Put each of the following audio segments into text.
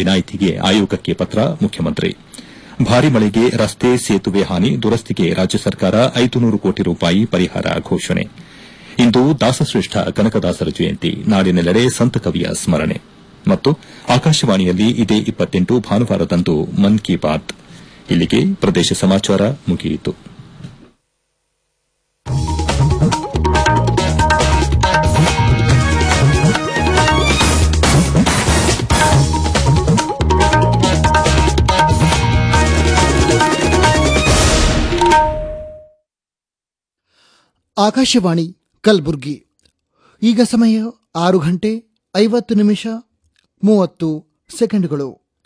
ವಿನಾಯಿತಿಗೆ ಆಯೋಗಕ್ಕೆ ಪತ್ರ ಮುಖ್ಯಮಂತ್ರಿ ಭಾರಿ ಮಳೆಗೆ ರಸ್ತೆ ಸೇತುವೆ ಹಾನಿ ದುರಸ್ತಿಗೆ ರಾಜ್ಯ ಸರ್ಕಾರ ಐದು ನೂರು ಕೋಟಿ ರೂಪಾಯಿ ಪರಿಹಾರ ಘೋಷಣೆ ಇಂದು ದಾಸಶ್ರೇಷ್ಠ ಕನಕದಾಸರ ಜಯಂತಿ ನಾಡಿನೆಲ್ಲೆಡೆ ಸಂತ ಕವಿಯ ಸ್ಮರಣೆ ಮತ್ತು ಆಕಾಶವಾಣಿಯಲ್ಲಿ ಇದೇ ಇಪ್ಪತ್ತೆಂಟು ಭಾನುವಾರದಂದು ಮನ್ ಕಿ ಬಾತ್ ಇಲ್ಲಿಗೆ ಪ್ರದೇಶ ಸಮಾಚಾರ ಮುಗಿಯಿತು ಆಕಾಶವಾಣಿ ಕಲಬುರ್ಗಿ ಈಗ ಸಮಯ ಆರು ಗಂಟೆ ಐವತ್ತು ನಿಮಿಷ ಮೂವತ್ತು ಸೆಕೆಂಡ್ಗಳು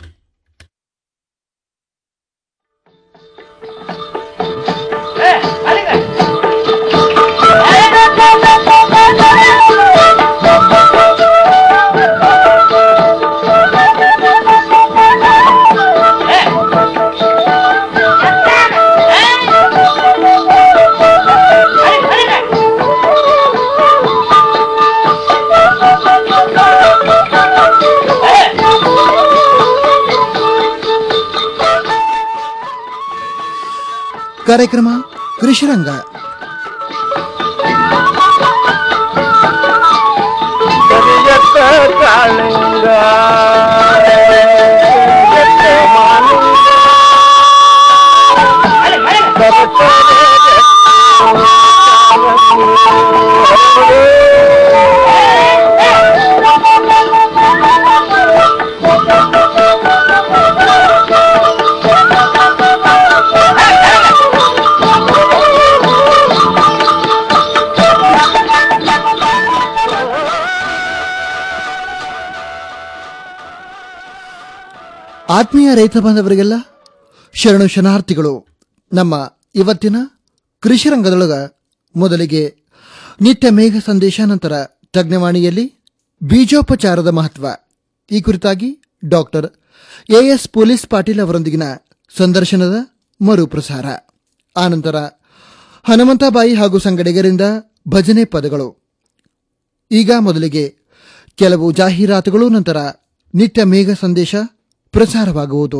ಕಾರ್ಯಕ್ರಮ ಕೃಷಿರಂಗ ಕರಿಯತ್ತ ಕಾಳಿಂಗ ಕರಿಯತ್ತ ಮಾಲಿಂಗ ಆತ್ಮೀಯ ರೈತ ಬಾಂಧವರಿಗೆಲ್ಲ ಶರಣು ಶರಣಾರ್ಥಿಗಳು ನಮ್ಮ ಇವತ್ತಿನ ಕೃಷಿರಂಗದೊಳಗ ಮೊದಲಿಗೆ ನಿತ್ಯ ಮೇಘ ಸಂದೇಶ ನಂತರ ತಜ್ಞವಾಣಿಯಲ್ಲಿ ಬೀಜೋಪಚಾರದ ಮಹತ್ವ ಈ ಕುರಿತಾಗಿ ಡಾಕ್ಟರ್ ಎಎಸ್ ಪೊಲೀಸ್ ಪಾಟೀಲ್ ಅವರೊಂದಿಗಿನ ಸಂದರ್ಶನದ ಮರುಪ್ರಸಾರ ಆನಂತರ ಹನುಮಂತಬಾಯಿ ಹಾಗೂ ಸಂಗಡಿಗರಿಂದ ಭಜನೆ ಪದಗಳು ಈಗ ಮೊದಲಿಗೆ ಕೆಲವು ಜಾಹೀರಾತುಗಳು ನಂತರ ನಿತ್ಯ ಮೇಘ ಸಂದೇಶ ಪ್ರಸಾರವಾಗುವುದು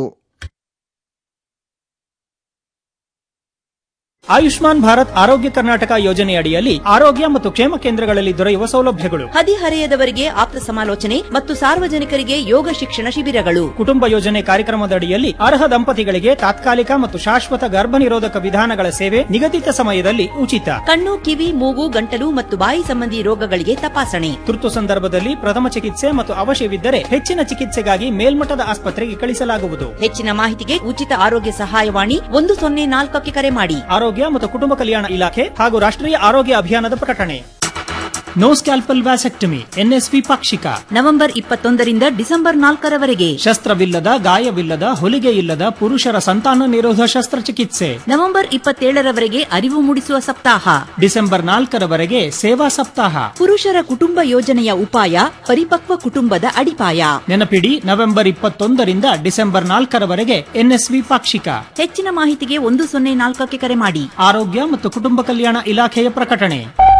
ಆಯುಷ್ಮಾನ್ ಭಾರತ್ ಆರೋಗ್ಯ ಕರ್ನಾಟಕ ಯೋಜನೆಯಡಿಯಲ್ಲಿ ಆರೋಗ್ಯ ಮತ್ತು ಕ್ಷೇಮ ಕೇಂದ್ರಗಳಲ್ಲಿ ದೊರೆಯುವ ಸೌಲಭ್ಯಗಳು ಹದಿಹರೆಯದವರಿಗೆ ಆಪ್ತ ಸಮಾಲೋಚನೆ ಮತ್ತು ಸಾರ್ವಜನಿಕರಿಗೆ ಯೋಗ ಶಿಕ್ಷಣ ಶಿಬಿರಗಳು ಕುಟುಂಬ ಯೋಜನೆ ಕಾರ್ಯಕ್ರಮದಡಿಯಲ್ಲಿ ಅರ್ಹ ದಂಪತಿಗಳಿಗೆ ತಾತ್ಕಾಲಿಕ ಮತ್ತು ಶಾಶ್ವತ ಗರ್ಭ ನಿರೋಧಕ ವಿಧಾನಗಳ ಸೇವೆ ನಿಗದಿತ ಸಮಯದಲ್ಲಿ ಉಚಿತ ಕಣ್ಣು ಕಿವಿ ಮೂಗು ಗಂಟಲು ಮತ್ತು ಬಾಯಿ ಸಂಬಂಧಿ ರೋಗಗಳಿಗೆ ತಪಾಸಣೆ ತುರ್ತು ಸಂದರ್ಭದಲ್ಲಿ ಪ್ರಥಮ ಚಿಕಿತ್ಸೆ ಮತ್ತು ಅವಶ್ಯವಿದ್ದರೆ ಹೆಚ್ಚಿನ ಚಿಕಿತ್ಸೆಗಾಗಿ ಮೇಲ್ಮಟ್ಟದ ಆಸ್ಪತ್ರೆಗೆ ಕಳಿಸಲಾಗುವುದು ಹೆಚ್ಚಿನ ಮಾಹಿತಿಗೆ ಉಚಿತ ಆರೋಗ್ಯ ಸಹಾಯವಾಣಿ ಒಂದು ಸೊನ್ನೆ ನಾಲ್ಕಕ್ಕೆ ಕರೆ ಮಾಡಿ ಆರೋಗ್ಯ ಮತ್ತು ಕುಟುಂಬ ಕಲ್ಯಾಣ ಇಲಾಖೆ ಹಾಗೂ ರಾಷ್ಟ್ರೀಯ ಆರೋಗ್ಯ ಅಭಿಯಾನದ ಪ್ರಕಟಣೆ ನೋ ಸ್ಕ್ಯಾಲ್ಪಲ್ ವ್ಯಾಸೆಕ್ಟಮಿ ಎನ್ಎಸ್ವಿ ಪಾಕ್ಷಿಕ ನವೆಂಬರ್ ಇಪ್ಪತ್ತೊಂದರಿಂದ ಡಿಸೆಂಬರ್ ನಾಲ್ಕರವರೆಗೆ ಶಸ್ತ್ರವಿಲ್ಲದ ಗಾಯವಿಲ್ಲದ ಹೊಲಿಗೆ ಇಲ್ಲದ ಪುರುಷರ ಸಂತಾನ ನಿರೋಧ ಶಸ್ತ್ರಚಿಕಿತ್ಸೆ ನವೆಂಬರ್ ಇಪ್ಪತ್ತೇಳರವರೆಗೆ ಅರಿವು ಮೂಡಿಸುವ ಸಪ್ತಾಹ ಡಿಸೆಂಬರ್ ನಾಲ್ಕರವರೆಗೆ ಸೇವಾ ಸಪ್ತಾಹ ಪುರುಷರ ಕುಟುಂಬ ಯೋಜನೆಯ ಉಪಾಯ ಪರಿಪಕ್ವ ಕುಟುಂಬದ ಅಡಿಪಾಯ ನೆನಪಿಡಿ ನವೆಂಬರ್ ಇಪ್ಪತ್ತೊಂದರಿಂದ ಡಿಸೆಂಬರ್ ನಾಲ್ಕರವರೆಗೆ ಎನ್ಎಸ್ವಿ ಪಾಕ್ಷಿಕ ಹೆಚ್ಚಿನ ಮಾಹಿತಿಗೆ ಒಂದು ಸೊನ್ನೆ ನಾಲ್ಕಕ್ಕೆ ಕರೆ ಮಾಡಿ ಆರೋಗ್ಯ ಮತ್ತು ಕುಟುಂಬ ಕಲ್ಯಾಣ ಇಲಾಖೆಯ ಪ್ರಕಟಣೆ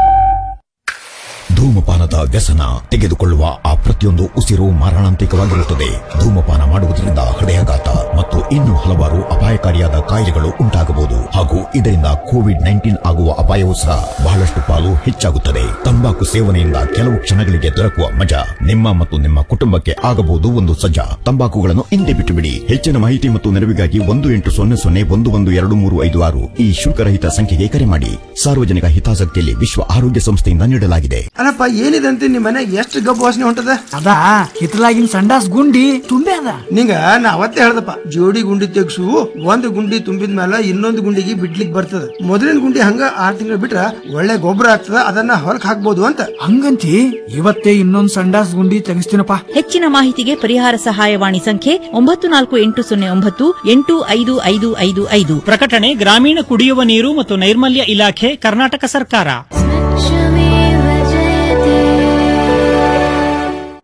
ಧೂಮಪಾನದ ವ್ಯಸನ ತೆಗೆದುಕೊಳ್ಳುವ ಆ ಪ್ರತಿಯೊಂದು ಉಸಿರು ಮಾರಣಾಂತಿಕವಾಗಿರುತ್ತದೆ ಧೂಮಪಾನ ಮಾಡುವುದರಿಂದ ಹೃದಯಾಘಾತ ಮತ್ತು ಇನ್ನೂ ಹಲವಾರು ಅಪಾಯಕಾರಿಯಾದ ಕಾಯಿಲೆಗಳು ಉಂಟಾಗಬಹುದು ಹಾಗೂ ಇದರಿಂದ ಕೋವಿಡ್ ನೈನ್ಟೀನ್ ಆಗುವ ಅಪಾಯವೂ ಸಹ ಬಹಳಷ್ಟು ಪಾಲು ಹೆಚ್ಚಾಗುತ್ತದೆ ತಂಬಾಕು ಸೇವನೆಯಿಂದ ಕೆಲವು ಕ್ಷಣಗಳಿಗೆ ದೊರಕುವ ಮಜಾ ನಿಮ್ಮ ಮತ್ತು ನಿಮ್ಮ ಕುಟುಂಬಕ್ಕೆ ಆಗಬಹುದು ಒಂದು ಸಜ್ಜಾ ತಂಬಾಕುಗಳನ್ನು ಹಿಂದೆ ಬಿಟ್ಟು ಬಿಡಿ ಹೆಚ್ಚಿನ ಮಾಹಿತಿ ಮತ್ತು ನೆರವಿಗಾಗಿ ಒಂದು ಎಂಟು ಸೊನ್ನೆ ಸೊನ್ನೆ ಒಂದು ಒಂದು ಎರಡು ಮೂರು ಐದು ಆರು ಈ ಶುಲ್ಕರಹಿತ ಸಂಖ್ಯೆಗೆ ಕರೆ ಮಾಡಿ ಸಾರ್ವಜನಿಕ ಹಿತಾಸಕ್ತಿಯಲ್ಲಿ ವಿಶ್ವ ಆರೋಗ್ಯ ಸಂಸ್ಥೆಯಿಂದ ನೀಡಲಾಗಿದೆ ಅಲ್ಲಪ್ಪ ಏನಿದಂತೆ ನಿಮ್ಮ ಮನೆ ಎಷ್ಟು ಗಬ್ಬು ವಾಸನೆ ಹೊಂಟದ ಅದ ಹಿತ್ತಲಾಗಿನ ಸಂಡಾಸ್ ಗುಂಡಿ ತುಂಬೆ ಅದ ನಿಂಗ ನಾ ಅವತ್ತೇ ಹೇಳ್ದಪ್ಪ ಜೋಡಿ ಗುಂಡಿ ತೆಗ್ಸು ಒಂದು ಗುಂಡಿ ತುಂಬಿದ ಮೇಲೆ ಇನ್ನೊಂದು ಗುಂಡಿಗೆ ಬಿಡ್ಲಿಕ್ ಬರ್ತದ ಮೊದಲಿನ ಗುಂಡಿ ಹಂಗ ಆರ್ ತಿಂಗಳು ಬಿಟ್ರ ಒಳ್ಳೆ ಗೊಬ್ಬರ ಆಗ್ತದ ಅದನ್ನ ಹೊಲಕ್ ಹಾಕ್ಬೋದು ಅಂತ ಹಂಗಂತಿ ಇವತ್ತೇ ಇನ್ನೊಂದ್ ಸಂಡಾಸ್ ಗುಂಡಿ ತೆಗಿಸ್ತೀನಪ್ಪ ಹೆಚ್ಚಿನ ಮಾಹಿತಿಗೆ ಪರಿಹಾರ ಸಹಾಯವಾಣಿ ಸಂಖ್ಯೆ ಒಂಬತ್ತು ನಾಲ್ಕು ಎಂಟು ಸೊನ್ನೆ ಒಂಬತ್ತು ಎಂಟು ಐದು ಐದು ಐದು ಐದು ಪ್ರಕಟಣೆ ಗ್ರಾಮೀಣ ಕುಡಿಯುವ ನೀರು ಮತ್ತು ನೈರ್ಮಲ್ಯ ಇಲಾಖೆ ಕರ್ನಾಟಕ ಸರ್ಕಾರ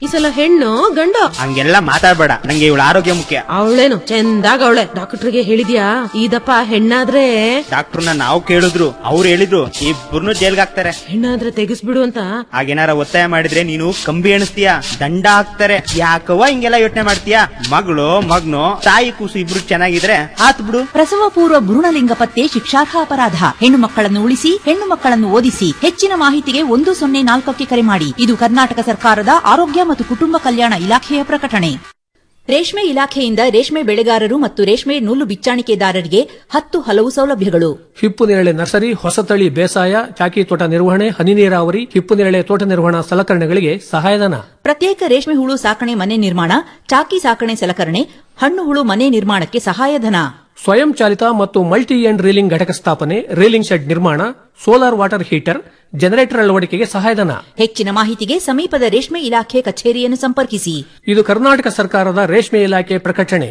ಈ ಸಲ ಹೆಣ್ಣು ಗಂಡು ಹಂಗೆಲ್ಲ ಮಾತಾಡ್ಬೇಡ ನಂಗೆ ಇವಳ ಆರೋಗ್ಯ ಮುಖ್ಯ ಅವಳೇನು ಚಂದಾಗ ಅವಳೆ ಡಾಕ್ಟರ್ಗೆ ಹೇಳಿದ್ಯಾ ಇದಪ್ಪ ಹೆಣ್ಣಾದ್ರೆ ಡಾಕ್ಟರ್ನ ನಾವು ಕೇಳಿದ್ರು ಅವ್ರು ಹೇಳಿದ್ರು ಇಬ್ಬರನ್ನು ಜೈಲ್ಗೆ ಹಾಕ್ತಾರೆ ಹೆಣ್ಣಾದ್ರೆ ತೆಗಿಸ್ಬಿಡು ಅಂತ ಹಾಗೇನಾರ ಒತ್ತಾಯ ಮಾಡಿದ್ರೆ ನೀನು ಕಂಬಿ ಎಣಿಸ್ತೀಯ ದಂಡ ಹಾಕ್ತಾರೆ ಯಾಕವ್ವ ಹಿಂಗೆಲ್ಲ ಯೋಚನೆ ಮಾಡ್ತೀಯ ಮಗಳು ಮಗ್ನು ತಾಯಿ ಕೂಸು ಇಬ್ರು ಚೆನ್ನಾಗಿದ್ರೆ ಆತ್ ಬಿಡು ಪ್ರಸವ ಪೂರ್ವ ಭ್ರೂಣಲಿಂಗ ಪತ್ತೆ ಶಿಕ್ಷಾರ್ಹ ಅಪರಾಧ ಹೆಣ್ಣು ಮಕ್ಕಳನ್ನು ಉಳಿಸಿ ಹೆಣ್ಣು ಮಕ್ಕಳನ್ನು ಓದಿಸಿ ಹೆಚ್ಚಿನ ಮಾಹಿತಿಗೆ ಒಂದು ಸೊನ್ನೆ ನಾಲ್ಕಕ್ಕೆ ಕರೆ ಮಾಡಿ ಇದು ಕರ್ನಾಟಕ ಸರ್ಕಾರದ ಆರೋಗ್ಯ ಮತ್ತು ಕುಟುಂಬ ಕಲ್ಯಾಣ ಇಲಾಖೆಯ ಪ್ರಕಟಣೆ ರೇಷ್ಮೆ ಇಲಾಖೆಯಿಂದ ರೇಷ್ಮೆ ಬೆಳೆಗಾರರು ಮತ್ತು ರೇಷ್ಮೆ ನೂಲು ಬಿಚ್ಚಾಣಿಕೆದಾರರಿಗೆ ಹತ್ತು ಹಲವು ಸೌಲಭ್ಯಗಳು ಹಿಪ್ಪು ನೇರಳೆ ನರ್ಸರಿ ಹೊಸತಳಿ ಬೇಸಾಯ ಚಾಕಿ ತೋಟ ನಿರ್ವಹಣೆ ಹನಿ ನೀರಾವರಿ ಹಿಪ್ಪು ನೇರಳೆ ತೋಟ ನಿರ್ವಹಣಾ ಸಲಕರಣೆಗಳಿಗೆ ಸಹಾಯಧನ ಪ್ರತ್ಯೇಕ ರೇಷ್ಮೆ ಹುಳು ಸಾಕಣೆ ಮನೆ ನಿರ್ಮಾಣ ಚಾಕಿ ಸಾಕಣೆ ಸಲಕರಣೆ ಹಣ್ಣು ಹುಳು ಮನೆ ನಿರ್ಮಾಣಕ್ಕೆ ಸಹಾಯಧನ ಸ್ವಯಂ ಚಾಲಿತ ಮತ್ತು ಮಲ್ಟಿ ಎಂಡ್ ರೀಲಿಂಗ್ ಘಟಕ ಸ್ಥಾಪನೆ ರೀಲಿಂಗ್ ಶೆಡ್ ನಿರ್ಮಾಣ ಸೋಲಾರ್ ವಾಟರ್ ಹೀಟರ್ ಜನರೇಟರ್ ಅಳವಡಿಕೆಗೆ ಸಹಾಯಧನ ಹೆಚ್ಚಿನ ಮಾಹಿತಿಗೆ ಸಮೀಪದ ರೇಷ್ಮೆ ಇಲಾಖೆ ಕಚೇರಿಯನ್ನು ಸಂಪರ್ಕಿಸಿ ಇದು ಕರ್ನಾಟಕ ಸರ್ಕಾರದ ರೇಷ್ಮೆ ಇಲಾಖೆ ಪ್ರಕಟಣೆ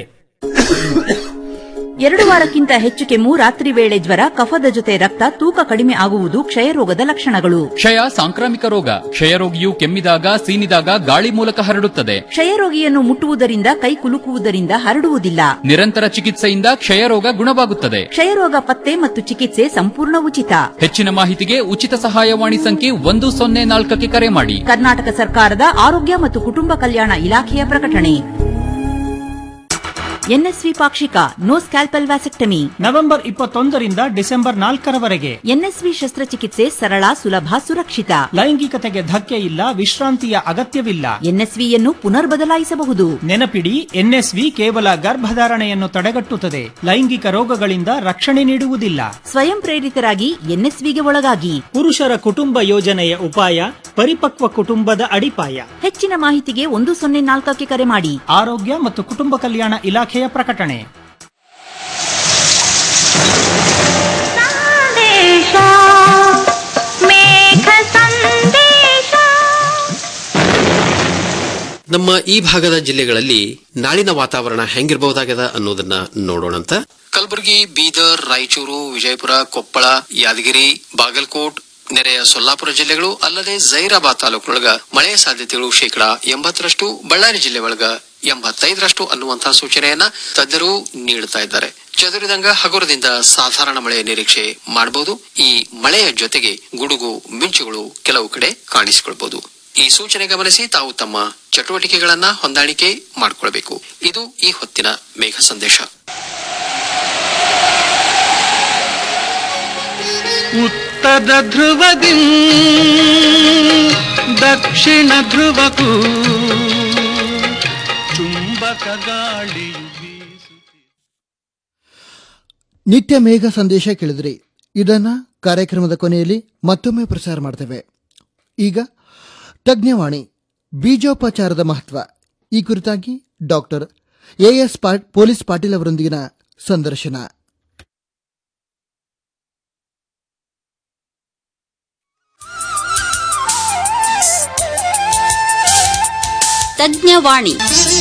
ಎರಡು ವಾರಕ್ಕಿಂತ ಹೆಚ್ಚು ಕೆಮ್ಮು ರಾತ್ರಿ ವೇಳೆ ಜ್ವರ ಕಫದ ಜೊತೆ ರಕ್ತ ತೂಕ ಕಡಿಮೆ ಆಗುವುದು ಕ್ಷಯರೋಗದ ಲಕ್ಷಣಗಳು ಕ್ಷಯ ಸಾಂಕ್ರಾಮಿಕ ರೋಗ ಕ್ಷಯರೋಗಿಯು ಕೆಮ್ಮಿದಾಗ ಸೀನಿದಾಗ ಗಾಳಿ ಮೂಲಕ ಹರಡುತ್ತದೆ ಕ್ಷಯರೋಗಿಯನ್ನು ಮುಟ್ಟುವುದರಿಂದ ಕೈ ಕುಲುಕುವುದರಿಂದ ಹರಡುವುದಿಲ್ಲ ನಿರಂತರ ಚಿಕಿತ್ಸೆಯಿಂದ ಕ್ಷಯರೋಗ ಗುಣವಾಗುತ್ತದೆ ಕ್ಷಯರೋಗ ಪತ್ತೆ ಮತ್ತು ಚಿಕಿತ್ಸೆ ಸಂಪೂರ್ಣ ಉಚಿತ ಹೆಚ್ಚಿನ ಮಾಹಿತಿಗೆ ಉಚಿತ ಸಹಾಯವಾಣಿ ಸಂಖ್ಯೆ ಒಂದು ಸೊನ್ನೆ ನಾಲ್ಕಕ್ಕೆ ಕರೆ ಮಾಡಿ ಕರ್ನಾಟಕ ಸರ್ಕಾರದ ಆರೋಗ್ಯ ಮತ್ತು ಕುಟುಂಬ ಕಲ್ಯಾಣ ಇಲಾಖೆಯ ಪ್ರಕಟಣೆ ಎನ್ಎಸ್ವಿ ಪಾಕ್ಷಿಕ ನೋ ಸ್ಕ್ಯಾಲ್ಪಲ್ ವ್ಯಾಸೆಕ್ಟಮಿ ನವೆಂಬರ್ ಇಪ್ಪತ್ತೊಂದರಿಂದ ಡಿಸೆಂಬರ್ ನಾಲ್ಕರವರೆಗೆ ಎನ್ಎಸ್ವಿ ಶಸ್ತ್ರಚಿಕಿತ್ಸೆ ಸರಳ ಸುಲಭ ಸುರಕ್ಷಿತ ಲೈಂಗಿಕತೆಗೆ ಧಕ್ಕೆ ಇಲ್ಲ ವಿಶ್ರಾಂತಿಯ ಅಗತ್ಯವಿಲ್ಲ ಎನ್ಎಸ್ವಿಯನ್ನು ಪುನರ್ ಬದಲಾಯಿಸಬಹುದು ನೆನಪಿಡಿ ಎನ್ಎಸ್ವಿ ಕೇವಲ ಗರ್ಭಧಾರಣೆಯನ್ನು ತಡೆಗಟ್ಟುತ್ತದೆ ಲೈಂಗಿಕ ರೋಗಗಳಿಂದ ರಕ್ಷಣೆ ನೀಡುವುದಿಲ್ಲ ಸ್ವಯಂ ಪ್ರೇರಿತರಾಗಿ ಎನ್ಎಸ್ವಿಗೆ ಒಳಗಾಗಿ ಪುರುಷರ ಕುಟುಂಬ ಯೋಜನೆಯ ಉಪಾಯ ಪರಿಪಕ್ವ ಕುಟುಂಬದ ಅಡಿಪಾಯ ಹೆಚ್ಚಿನ ಮಾಹಿತಿಗೆ ಒಂದು ಸೊನ್ನೆ ನಾಲ್ಕಕ್ಕೆ ಕರೆ ಮಾಡಿ ಆರೋಗ್ಯ ಮತ್ತು ಕುಟುಂಬ ಕಲ್ಯಾಣ ಇಲಾಖೆಯ ಪ್ರಕಟಣೆ ನಮ್ಮ ಈ ಭಾಗದ ಜಿಲ್ಲೆಗಳಲ್ಲಿ ನಾಳಿನ ವಾತಾವರಣ ಹೆಂಗಿರಬಹುದಾಗದ ಅನ್ನೋದನ್ನ ನೋಡೋಣಂತ ಕಲಬುರಗಿ ಬೀದರ್ ರಾಯಚೂರು ವಿಜಯಪುರ ಕೊಪ್ಪಳ ಯಾದಗಿರಿ ಬಾಗಲಕೋಟ್ ನೆರೆಯ ಸೊಲ್ಲಾಪುರ ಜಿಲ್ಲೆಗಳು ಅಲ್ಲದೆ ಜೈರಾಬಾದ್ ತಾಲೂಕಿನೊಳಗ ಮಳೆಯ ಸಾಧ್ಯತೆಗಳು ಶೇಕಡಾ ಎಂಬತ್ತರಷ್ಟು ಬಳ್ಳಾರಿ ಜಿಲ್ಲೆ ಒಳಗ ಎಂಬತ್ತೈದರಷ್ಟು ಅನ್ನುವಂತಹ ಸೂಚನೆಯನ್ನ ತಜ್ಞರು ನೀಡುತ್ತಾ ಇದ್ದಾರೆ ಚದುರಿದಂಗ ಹಗುರದಿಂದ ಸಾಧಾರಣ ಮಳೆಯ ನಿರೀಕ್ಷೆ ಮಾಡಬಹುದು ಈ ಮಳೆಯ ಜೊತೆಗೆ ಗುಡುಗು ಮಿಂಚುಗಳು ಕೆಲವು ಕಡೆ ಕಾಣಿಸಿಕೊಳ್ಬಹುದು ಈ ಸೂಚನೆ ಗಮನಿಸಿ ತಾವು ತಮ್ಮ ಚಟುವಟಿಕೆಗಳನ್ನ ಹೊಂದಾಣಿಕೆ ಮಾಡಿಕೊಳ್ಬೇಕು ಇದು ಈ ಹೊತ್ತಿನ ಮೇಘ ಸಂದೇಶ ಉತ್ತರ ಧ್ರುವದಿ ದಕ್ಷಿಣ ಧ್ರುವಕ್ಕೂ ಚುಂಬಕ ಗಾಳಿಯು ನಿತ್ಯ ಮೇಘ ಸಂದೇಶ ಕೇಳಿದ್ರಿ ಇದನ್ನ ಕಾರ್ಯಕ್ರಮದ ಕೊನೆಯಲ್ಲಿ ಮತ್ತೊಮ್ಮೆ ಪ್ರಸಾರ ಮಾಡ್ತೇವೆ ಈಗ ತಜ್ಞವಾಣಿ ಬೀಜೋಪಚಾರದ ಮಹತ್ವ ಈ ಕುರಿತಾಗಿ ಡಾಕ್ಟರ್ ಎಎಸ್ ಪಾ- ಪೊಲೀಸ್ ಪಾಟೀಲ್ ಅವರೊಂದಿಗಿನ ಸಂದರ್ಶನ ತಜ್ಞವಾಣಿ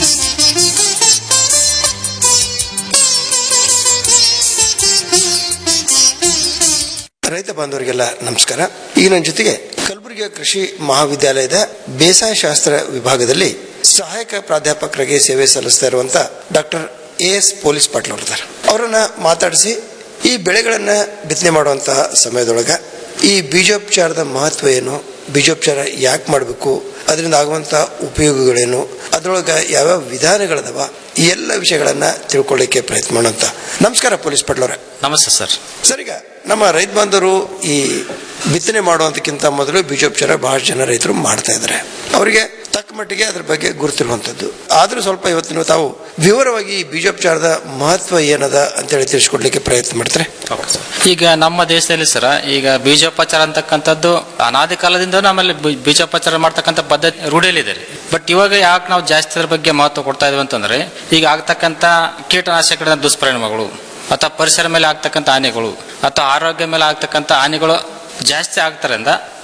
ರೈತ ಬಾಂಧವರಿಗೆಲ್ಲ ನಮಸ್ಕಾರ ಈಗ ನನ್ನ ಜೊತೆಗೆ ಕಲಬುರಗಿಯ ಕೃಷಿ ಮಹಾವಿದ್ಯಾಲಯದ ಬೇಸಾಯ ಶಾಸ್ತ್ರ ವಿಭಾಗದಲ್ಲಿ ಸಹಾಯಕ ಪ್ರಾಧ್ಯಾಪಕರಾಗಿ ಸೇವೆ ಸಲ್ಲಿಸ್ತಾ ಇರುವಂತ doctor A S police Patil ಅವರಿದ್ದಾರೆ ಅವರನ್ನ ಮಾತಾಡಿಸಿ ಈ ಬೆಳೆಗಳನ್ನ ಬಿತ್ತನೆ ಮಾಡುವಂತಹ ಸಮಯದೊಳಗ ಈ ಬೀಜೋಪಚಾರದ ಮಹತ್ವ ಏನು ಬೀಜೋಪಚಾರ ಯಾಕೆ ಮಾಡಬೇಕು ಅದರಿಂದ ಆಗುವಂತ ಉಪಯೋಗಗಳೇನು ಅದರೊಳಗ ಯಾವ್ಯಾವ ವಿಧಾನಗಳದವ ಈ ಎಲ್ಲ ವಿಷಯಗಳನ್ನ ತಿಳ್ಕೊಳ್ಳಿಕ್ಕೆ ಪ್ರಯತ್ನ ಮಾಡೋಂತ ನಮಸ್ಕಾರ ಪೊಲೀಸ್ ಪಾಟೀಲ್ ಅವರೇ ನಮಸ್ತೆ ಸರ್ ಸರ್ ಈಗ ನಮ್ಮ ರೈತ ಬಾಂಧವರು ಈ ಬಿತ್ತನೆ ಮಾಡುವಂತಕ್ಕಿಂತ ಮೊದಲು ಬೀಜೋಪಚಾರ ಬಹಳ ಜನ ರೈತರು ಮಾಡ್ತಾ ಇದ್ದಾರೆ ಅವರಿಗೆ ತಕ್ಕ ಮಟ್ಟಿಗೆ ಅದ್ರ ಬಗ್ಗೆ ಗುರುತಿರುವಂಥದ್ದು ಆದರೂ ಸ್ವಲ್ಪ ಇವತ್ತಿನ ತಾವು ವಿವರವಾಗಿ ಈ ಬೀಜೋಪಚಾರದ ಮಹತ್ವ ಏನದ ಅಂತೇಳಿ ತಿಳಿಸ್ಕೊಡ್ಲಿಕ್ಕೆ ಪ್ರಯತ್ನ ಮಾಡ್ತಾರೆ ಈಗ ನಮ್ಮ ದೇಶದಲ್ಲಿ ಸರ ಈಗ ಬೀಜೋಪಚಾರ ಅಂತಕ್ಕಂಥದ್ದು ಅನಾದಿ ಕಾಲದಿಂದ ನಮ್ಮಲ್ಲಿ ಬೀ- ಬೀಜೋಪಚಾರ ಮಾಡ್ತಕ್ಕಂಥ ಪದ್ಧತಿ ರೂಢಿಯಲ್ಲಿದೆ ರೀ ಬಟ್ ಇವಾಗ ಯಾಕೆ ನಾವು ಜಾಸ್ತಿ ಅದ್ರ ಬಗ್ಗೆ ಮಹತ್ವ ಕೊಡ್ತಾ ಇದೀವಿ ಅಂತಂದ್ರೆ ಈಗ ಆಗ್ತಕ್ಕಂಥ ಕೀಟನಾಶಕಗಳ ದುಷ್ಪರಿಣಾಮಗಳು ಅಥವಾ ಪರಿಸರ ಮೇಲೆ ಆಗ್ತಕ್ಕಂಥ ಹಾನಿಗಳು ಅಥವಾ ಆರೋಗ್ಯ ಮೇಲೆ ಆಗ್ತಕ್ಕಂಥ ಹಾನಿಗಳು ಜಾಸ್ತಿ ಆಗ್ತಾರಿಂದ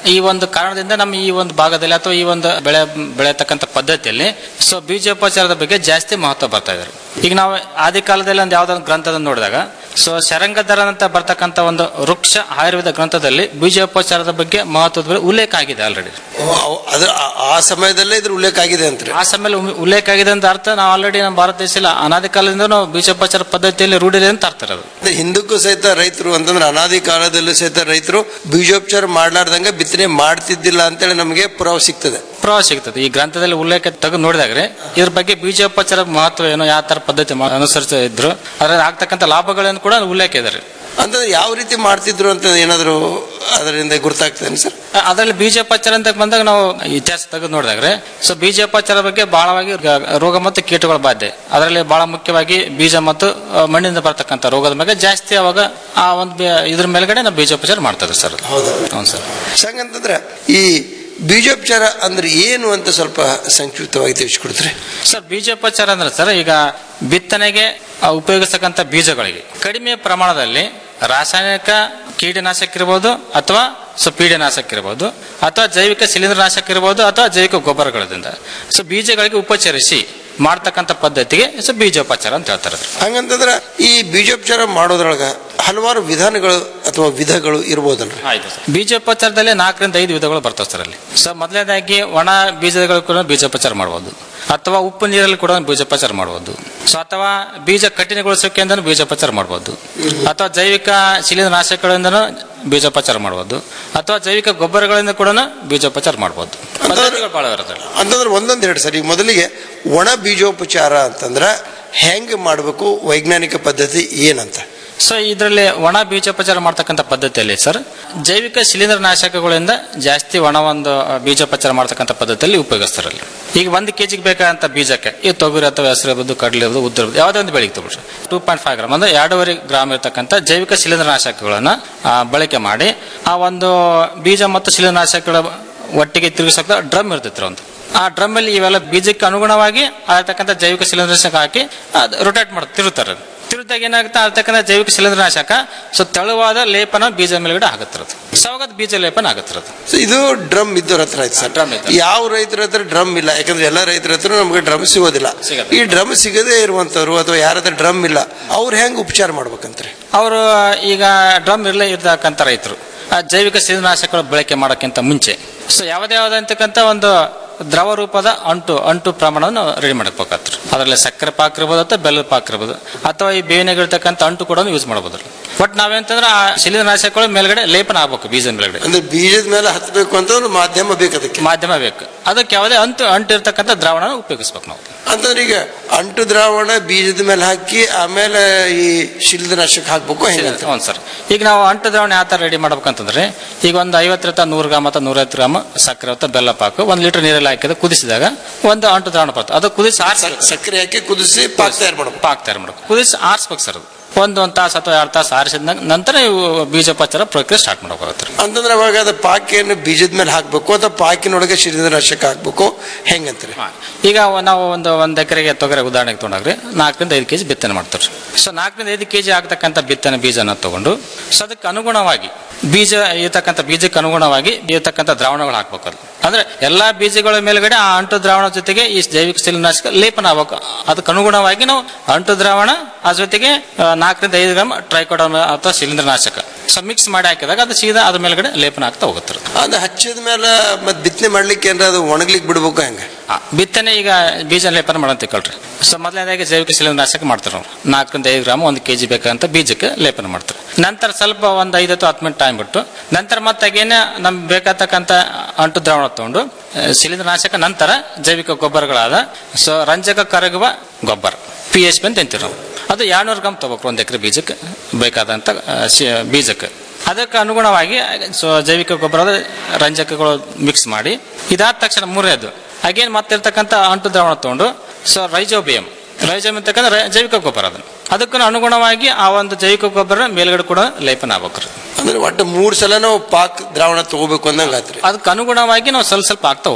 ಈ ಒಂದು ಕಾರಣದಿಂದ ನಮ್ಮ ಈ ಒಂದು ಭಾಗದಲ್ಲಿ ಅಥವಾ ಈ ಒಂದು ಬೆಳೆ ಬೆಳೆಯತಕ್ಕಂಥ ಪದ್ಧತಿಯಲ್ಲಿ ಸೊ ಬೀಜೋಪಚಾರದ ಬಗ್ಗೆ ಜಾಸ್ತಿ ಮಹತ್ವ ಬರ್ತಾ ಇದ್ದಾರೆ ಈಗ ನಾವು ಆದಿ ಕಾಲದಲ್ಲಿ ಒಂದು ಯಾವ್ದೋ ಒಂದು ಗ್ರಂಥದ ನೋಡಿದಾಗ ಸೊ ಶರಂಗಧರ ಅಂತ ಬರ್ತಕ್ಕಂಥ ಒಂದು ವೃಕ್ಷ ಆಯುರ್ವೇದ ಗ್ರಂಥದಲ್ಲಿ ಬೀಜೋಪಚಾರದ ಬಗ್ಗೆ ಮಹತ್ವದ ಬಗ್ಗೆ ಉಲ್ಲೇಖ ಆಗಿದೆ ಆಲ್ರೆಡಿ ಅದು ಆ- ಆ ಸಮಯದಲ್ಲೇ ಇದ್ರ ಉಲ್ಲೇಖ ಆಗಿದೆ ಅಂತಾರೆ ಆ ಸಮಯ ಉಲ್ಲೇಖ ಆಗಿದೆ ಅಂತ ಅರ್ಥ ನಾವು ಆಲ್ರೆಡಿ ನಮ್ಮ ಭಾರತ ದೇಶದಲ್ಲಿ ಅನಾದಿ ಕಾಲದಿಂದ ನಾವು ಬೀಜೋಪಚಾರ ಪದ್ಧತಿಯಲ್ಲಿ ರೂಢಿದೆ ಅಂತ ಅರ್ಥ ಇರೋದು ಅಂದ್ರೆ ಹಿಂದಕ್ಕೂ ಸಹಿತ ರೈತರು ಅಂತಂದ್ರೆ ಅನಾದಿ ಕಾಲದಲ್ಲೂ ಸಹಿತ ರೈತರು ಬೀಜೋಪಚಾರ ಮಾಡ್ಲಾರ್ದಂಗ ಬಿತ್ತನೆ ಮಾಡ್ತಿದ್ದಿಲ್ಲ ಅಂತೇಳಿ ನಮಗೆ ಪುರಾವೆ ಸಿಗ್ತದೆ ಪ್ರವಾಹ ಸಿಗ್ತದೆ ಈ ಗ್ರಂಥದಲ್ಲಿ ಉಲ್ಲೇಖ ತೆಗೆದು ನೋಡಿದಾಗ್ರೆ ಇದ್ರ ಬಗ್ಗೆ ಬೀಜೋಪಚಾರ ಮಹತ್ವ ಏನು ಯಾವ ತರ ಪದ್ಧತಿ ಮಾ- ಅನುಸರಿಸ್ತಾ ಇದ್ರು ಅದ್ರಲ್ಲಿ ಆಗ್ತಕ್ಕಂಥ ಲಾಭಗಳನ್ನು ಕೂಡ ಉಲ್ಲೇಖ ಇದಾರೆ ಅಂತಂದ್ರೆ ಯಾವ ರೀತಿ ಮಾಡ್ತಿದ್ರು ಅಂತ ಏನಾದ್ರು ಅದರಿಂದ ಗುರ್ತಾಗ್ತದೆ ಸರ್ ಅದರಲ್ಲಿ ಬೀಜೋಪಚಾರ ಅಂತ ಬಂದಾಗ ನಾವು ಇತಿಹಾಸ ತೆಗೆದು ನೋಡಿದಾಗ್ರೆ ಸೊ ಬೀಜೋಪಚಾರ ಬಗ್ಗೆ ಬಹಳವಾಗಿ ಗ- ರೋಗ ಮತ್ತು ಕೀಟಗಳ ಬಾಧೆ ಅದರಲ್ಲಿ ಬಹಳ ಮುಖ್ಯವಾಗಿ ಬೀಜ ಮತ್ತು ಆ, ಮಣ್ಣಿನಿಂದ ಬರ್ತಕ್ಕಂಥ ರೋಗದ ಮೇಲೆ ಜಾಸ್ತಿ ಅವಾಗ ಆ ಒಂದು ಬೆ- ಇದ್ರ ಮೇಲ್ಗಡೆ ನಾವು ಬೀಜೋಪಚಾರ ಮಾಡ್ತಾರೆ ಸರ್ ಹೌದು ಹೌದು ಸರ್ ಸಂಗಂತಂದ್ರೆ ಈ ಬೀಜೋಪಚಾರ ಅಂದ್ರೆ ಏನು ಅಂತ ಸ್ವಲ್ಪ ಸಂಕ್ಷಿಪ್ತವಾಗಿ ತಿಳಿಸ್ಕೊಡ್ತಾರೆ ಸರ್ ಬೀಜೋಪಚಾರ ಅಂದ್ರೆ ಸರ್ ಈಗ ಬಿತ್ತನೆಗೆ ಆ, ಉಪಯೋಗಿಸ್ತಕ್ಕಂಥ ಬೀಜಗಳಿಗೆ ಕಡಿಮೆ ಪ್ರಮಾಣದಲ್ಲಿ ರಾಸಾಯನಿಕ ಕೀಟನಾಶಕ ಇರ್ಬೋದು ಅಥವಾ ಸೊ ಪೀಡನಾಶಕ ಇರ್ಬೋದು ಅಥವಾ ಜೈವಿಕ ಶಿಲೀಂಧ್ರನಾಶಕ ಇರ್ಬೋದು ಅಥವಾ ಜೈವಿಕ ಗೊಬ್ಬರಗಳಿಂದ ಸೊ ಬೀಜಗಳಿಗೆ ಉಪಚರಿಸಿ ಮಾಡ್ತಕ್ಕಂಥ ಪದ್ಧತಿಗೆ ಸೊ ಬೀಜೋಪಚಾರ ಅಂತ ಹೇಳ್ತಾರೆ ಹಂಗಂತಂದ್ರೆ ಈ ಬೀಜೋಪಚಾರ ಮಾಡೋದ್ರೊಳಗ ಹಲವಾರು ವಿಧಾನಗಳು ಅಥವಾ ವಿಧಗಳು ಇರ್ಬೋದಲ್ರಿ ಆಯ್ತು ಸರ್ ಬೀಜೋಪಚಾರದಲ್ಲಿ ನಾಲ್ಕರಿಂದ ಐದು ವಿಧಗಳು ಬರ್ತವೆ ಸರ್ ಅಲ್ಲಿ ಸೊ ಮೊದಲನೇದಾಗಿ ಒಣ ಬೀಜಗಳು ಕೂಡ ಬೀಜೋಪಚಾರ ಮಾಡಬಹುದು ಅಥವಾ ಉಪ್ಪು ನೀರಲ್ಲಿ ಕೂಡ ಬೀಜೋಪಚಾರ ಮಾಡಬಹುದು ಸೊ ಅಥವಾ ಬೀಜ ಕಠಿಣಗೊಳಿಸೋಕೆ ಅಂತ ಬೀಜೋಪಚಾರ ಮಾಡಬಹುದು ಅಥವಾ ಜೈವಿಕ ಶಿಲೀಂಧ್ರನಾಶಕಗಳಿಂದನೂ ಬೀಜೋಪಚಾರ ಮಾಡಬಹುದು ಅಥವಾ ಜೈವಿಕ ಗೊಬ್ಬರಗಳಿಂದ ಕೂಡ ಬೀಜೋಪಚಾರ ಮಾಡಬಹುದು ಪದ್ಧತಿಗಳು ಬಹಳ ಇರುತ್ತೆ ಅಂತಂದ್ರೆ ಒಂದೊಂದು ಹೇಳಿ ಸರ್ ಈಗ ಮೊದಲಿಗೆ ಒಣ ಬೀಜೋಪಚಾರ ಅಂತಂದ್ರೆ ಹೆಂಗ್ ಮಾಡಬೇಕು ವೈಜ್ಞಾನಿಕ ಪದ್ಧತಿ ಏನಂತ ಸೊ ಇದರಲ್ಲಿ ಒಣ ಬೀಜೋಪಚಾರ ಮಾಡ್ತಕ್ಕಂಥ ಪದ್ಧತಿಯಲ್ಲಿ ಸರ್ ಜೈವಿಕ ಶಿಲೀಂಧ್ರನಾಶಕಗಳಿಂದ ಜಾಸ್ತಿ ಒಣ ಒಂದು ಆ, ಬೀಜೋಪಚಾರ ಮಾಡ್ತಕ್ಕಂಥ ಪದ್ಧತಿಯಲ್ಲಿ ಉಪಯೋಗಿಸ್ತಾರಲ್ಲಿ ಈಗ ಒಂದು ಕೆಜಿಗೆ ಬೇಕಾದಂತ ಬೀಜಕ್ಕೆ ಈ ತೊಗರಿ ಅಥವಾ ಹೆಸರು ಇರ್ಬೋದು ಕಡಲೆ ಇರ್ಬೋದು ಉದ್ದ ಇರ್ಬೋದು ಯಾವುದೇ ಒಂದು ಬೆಳೆಗೆ ತಗೊಳ್ರಿ ಟೂ ಪಾಯಿಂಟ್ ಫೈವ್ ಗ್ರಾಮ್ ಅಂದ್ರೆ ಎರಡೂವರೆ ಗ್ರಾಮ್ ಇರತಕ್ಕಂಥ ಜೈವಿಕ ಶಿಲೀಂಧ್ರನಾಶಕಗಳನ್ನ ಆ, ಬಳಕೆ ಮಾಡಿ ಆ ಒಂದು ಬೀಜ ಮತ್ತು ಶಿಲೀಂಧ್ರನಾಶಕಗಳ ಒಟ್ಟಿಗೆ ತಿರುಗಿಸೋಕೆ ಡ್ರಮ್ ಇರ್ತೈತ್ರಿ ಒಂದು ಆ ಡ್ರಮ್ ಅಲ್ಲಿ ಇವೆಲ್ಲ ಬೀಜಕ್ಕೆ ಅನುಗುಣವಾಗಿ ಆಗಿರ್ತಕ್ಕಂಥ ಜೈವಿಕ ಶಿಲೀಂಧ್ರನಾಶಕ ಹಾಕಿ ರೊಟೇಟ್ ಮಾಡಿ ತಿರುತ್ತಾರೆ ತಿರುತ್ತಾಗ ಏನಾಗುತ್ತೆ ಅದಕ್ಕಂಥ ಜೈವಿಕ ಶಿಲೀಂಧ್ರನಾಶಕ ಸೊ ತೆಳುವಾದ ಲೇಪನ ಬೀಜ ಮೇಲ್ಗಡೆ ಆಗುತ್ತಿರೋದು ಸವಗದ ಬೀಜ ಲೇಪನ ಆಗುತ್ತಿರೋದು ಸೊ ಇದು ಡ್ರಮ್ ಇದ್ದವ್ರ ಹತ್ರ ಆಯ್ತು ಸರ್ ಡ್ರಮ್ ಇದ್ದು ಯಾವ ರೈತರ ಹತ್ರ ಡ್ರಮ್ ಇಲ್ಲ ಯಾಕಂದ್ರೆ ಎಲ್ಲ ರೈತರ ಹತ್ರ ನಮ್ಗೆ ಡ್ರಮ್ ಸಿಗೋದಿಲ್ಲ ಈ ಡ್ರಮ್ ಸಿಗದೇ ಇರುವಂತವ್ರು ಅಥವಾ ಯಾರ ಹತ್ರ ಡ್ರಮ್ ಇಲ್ಲ ಅವ್ರು ಹೆಂಗ್ ಉಪಚಾರ ಮಾಡ್ಬೇಕಂತ್ರಿ ಅವರು ಈಗ ಡ್ರಮ್ ಇರಲೇ ಇರ್ತಕ್ಕಂಥ ರೈತರು ಆ ಜೈವಿಕ ಶಿಲೀಂಧ್ರನಾಶಕಗಳು ಬಳಕೆ ಮಾಡೋಕ್ಕಿಂತ ಮುಂಚೆ ಸೊ ಯಾವುದೇ ಯಾವುದಂತಕ್ಕಂಥ ಒಂದು ದ್ರವ ರೂಪದ ಅಂಟು ಅಂಟು ಪ್ರಮಾಣವನ್ನು ರೆಡಿ ಮಾಡಬೇಕಾಗ್ತದೆ ಅದರಲ್ಲಿ ಸಕ್ಕರೆ ಪಾಕ್ ಇರ್ಬೋದು ಅಥವಾ ಬೆಲ್ಲದ ಪಾಕ್ ಇರ್ಬೋದು ಅಥವಾ ಈ ಬೇವಿನಾಗಿರ್ತಕ್ಕಂಥ ಅಂಟು ಕೂಡ ಯೂಸ್ ಮಾಡ್ಬೋದು ಬಟ್ ನಾವೇಂತಂದ್ರೆ ಆ ಶಿಲೀಂಧ್ರನಾಶಕಗಳು ಮೇಲ್ಗಡೆ ಲೇಪನ ಆಗ್ಬೇಕು ಬೀಜದ ಮೇಲ್ಗಡೆ ಅಂದ್ರೆ ಬೀಜದ ಮೇಲೆ ಹತ್ತಬೇಕು ಅಂತಂದ್ರೆ ಮಾಧ್ಯಮ ಬೇಕು ಅದಕ್ಕೆ ಮಾಧ್ಯಮ ಬೇಕು ಅದಕ್ಕೆ ಯಾವುದೇ ಅಂಟು ಅಂಟು ಇರ್ತಕ್ಕಂಥ ದ್ರಾವಣ ಉಪಯೋಗಿಸ್ಬೇಕು ನಾವು ಅಂತಂದ್ರೆ ಈಗ ಅಂಟು ದ್ರಾವಣ ಬೀಜದ ಮೇಲೆ ಹಾಕಿ ಆಮೇಲೆ ಈ ಶಿಲ್ದನಾಶಕ ಹಾಕ್ಬೇಕು ಹೆಂಗಂತ ಹೌದು ಸರ್ ಈಗ ನಾವು ಅಂಟು ದ್ರಾವಣ ಯಾವ ಥರ ರೆಡಿ ಮಾಡ್ಬೇಕಂತಂದ್ರೆ ಈಗ ಒಂದು ಐವತ್ತರಿಂದ ನೂರು ಗ್ರಾಮ್ ಅಥವಾ ನೂರೈವತ್ತು ಗ್ರಾಮ್ ಸಕ್ಕರೆ ಅಥವಾ ಬೆಲ್ಲ ಪಾಕು ಒಂದು ಲೀಟರ್ ನೀರಲ್ಲಿ ಹಾಕಿದ್ರೆ ಕುದಿಸಿದಾಗ ಒಂದು ಅಂಟು ದ್ರಾವಣ ಬರ್ತದೆ ಅದು ಕುದಿಸಿ ಆರಿಸಿ ಸಕ್ಕರೆ ಹಾಕಿ ಕುದಿಸಿ ಪಾಕ್ ತಯಾರು ಮಾಡ್ಬೇಕು ಪಾಕ್ ತಯಾರು ಮಾಡ್ಬೇಕು ಕುದಿಸಿ ಆರಿಸ್ಬೇಕು ಸರ್ ಅದು ಒಂದು ಒಂದು ತಾಸು ಅಥವಾ ಎರಡು ತಾಸು ಆರಿಸಿದ ನಂತರ ಇವು ಬೀಜೋಪಚಾರ ಪ್ರಕ್ರಿಯೆ ಸ್ಟಾರ್ಟ್ ಮಾಡ್ಬೇಕಾಗುತ್ತೆ ಅಂತಂದ್ರೆ ಅವಾಗ ಅದು ಪಾಕಿಯನ್ನು ಬೀಜದ ಮೇಲೆ ಹಾಕ್ಬೇಕು ಅಥವಾ ಪಾಕಿನೊಳಗೆ ಶಿಲೀಂಧ್ರನಾಶಕ ಹಾಕ್ಬೇಕು ಹೆಂಗಂತ್ರಿ ಈಗ ನಾವು ಒಂದು ಒಂದು ಎಕರೆಗೆ ತೊಗರೆ ಉದಾಹರಣೆಗೆ ತೊಗೊಂಡ್ರೆ ನಾಲ್ಕರಿಂದ ಐದು ಕೆಜಿ ಬಿತ್ತನೆ ಮಾಡ್ತಾರೆ ಸೊ ನಾಲ್ಕರಿಂದ ಐದು ಕೆಜಿ ಆಗ್ತಕ್ಕಂಥ ಬಿತ್ತನೆ ಬೀಜನ ತಗೊಂಡು ಸೊ ಅದಕ್ಕೆ ಅನುಗುಣವಾಗಿ ಬೀಜ ಇರ್ತಕ್ಕಂಥ ಬೀಜಕ್ಕೆ ಅನುಗುಣವಾಗಿ ಇರ್ತಕ್ಕಂಥ ದ್ರಾವಣಗಳು ಹಾಕ್ಬೇಕು ಅದು ಅಂದ್ರೆ ಎಲ್ಲಾ ಬೀಜಗಳ ಮೇಲ್ಗಡೆ ಆ ಅಂಟು ದ್ರಾವಣ ಜೊತೆಗೆ ಈ ಜೈವಿಕ ಶಿಲೀಂಧ್ರನಾಶಕ ಲೇಪನ ಆಗ್ಬೇಕು ಅದಕ್ಕೆ ಅನುಗುಣವಾಗಿ ನಾವು ಅಂಟು ದ್ರಾವಣ ಆ ಜೊತೆಗೆ ಆ, ನಾಲ್ಕರಿಂದ ಐದು ಗ್ರಾಮ್ ಟ್ರೈಕೋಡರ್ಮ ಅಥವಾ ಶಿಲೀಂಧ್ರನಾಶಕ ಸೊ ಮಿಕ್ಸ್ ಮಾಡಿ ಹಾಕಿದಾಗ ಅದು ಸೀದಾ ಅದ್ರ ಮೇಲ್ಗಡೆ ಲೇಪನ ಆಗ್ತಾ ಹೋಗುತ್ತೆ ಅದು ಹಚ್ಚಿದ ಮೇಲೆ ಮತ್ತೆ ಬಿತ್ತನೆ ಮಾಡ್ಲಿಕ್ಕೆ ಏನಾರ ಅದು ಒಣಗ್ಲಿಕ್ಕೆ ಬಿಡ್ಬೇಕು ಹೆಂಗ ಆ, ಬಿತ್ತನೆ ಈಗ ಬೀಜ ಲೇಪನ ಮಾಡಂತ ತಿಳ್ಕೊಳ್ರಿ ಸೊ ಮೊದಲನೇದಾಗಿ ಜೈವಿಕ ಶಿಲೀಂಧ್ರನಾಶಕ ಮಾಡ್ತಾರೆ ನಾವು ನಾಲ್ಕರಿಂದ ಐದು ಗ್ರಾಮ್ ಒಂದು ಕೆಜಿ ಬೇಕಂತ ಬೀಜಕ್ಕೆ ಲೇಪನ ಮಾಡ್ತಾರೆ ನಂತರ ಸ್ವಲ್ಪ ಒಂದು ಐದು ಅಥವಾ ಹತ್ತು ಮಿನಿಟ್ ಟೈಮ್ ಬಿಟ್ಟು ನಂತರ ಮತ್ತೆ ಅಗೇನೆ ನಮ್ಗೆ ಬೇಕಾಗ್ತಕ್ಕಂಥ ಅಂಟು ದ್ರಾವಣ ತಗೊಂಡು ಆ, ಶಿಲೀಂಧ್ರನಾಶಕ ನಂತರ ಜೈವಿಕ ಗೊಬ್ಬರಗಳಾದ ಸೊ ರಂಜಕ ಕರಗುವ ಗೊಬ್ಬರ ಪಿ ಎಚ್ ಪಿ ಅಂತ ಅಂತೀವಿ ನಾವು ಅದು ಎರಡ್ನೂರು ಗ್ರಾಮ್ ತಗೋಬೇಕು ಒಂದು ಎಕರೆ ಬೀಜಕ್ಕೆ ಬೇಕಾದಂಥ ಆ, ಶಿ- ಬೀಜಕ್ಕೆ ಅದಕ್ಕೆ ಅನುಗುಣವಾಗಿ ಸೊ ಜೈವಿಕ ಗೊಬ್ಬರದ ರಂಜಕಗಳು ಮಿಕ್ಸ್ ಮಾಡಿ ಇದಾದ ತಕ್ಷಣ ಮೂರನೇದು ಅಗೇನ್ ಮತ್ತಿರ್ತಕ್ಕಂಥ ಅಂಟು ದ್ರಾವಣ ತಗೊಂಡು ಸೊ ರೈಜೋಬಿಯಂ ರೈಜೋಬಿಯಂ ಅಂತಕ್ಕಂಥ ರೈ- ಜೈವಿಕ ಗೊಬ್ಬರ ಅದು ಅದಕ್ಕೂ ಅನುಗುಣವಾಗಿ ಆ ಒಂದು ಜೈವಿಕ ಗೊಬ್ಬರ ಮೇಲ್ಗಡೆ ಕೂಡ ಲೇಪನ ಆಗ್ಬೇಕ್ರಿ ಅಂದ್ರೆ ಒಟ್ಟು ಮೂರ್ ಸಲ ನಾವು ಪಾಕ್ ದ್ರಾವಣ ತಗೋಬೇಕು ಅಂದಂಗ ಆತ್ರಿ ಅದಕ್ಕೆ ಅನುಗುಣವಾಗಿ ನಾವು ಸ್ವಲ್ಪ ಸ್ವಲ್ಪ ಆಗ್ತಾ ಹೋಗ್ರಿ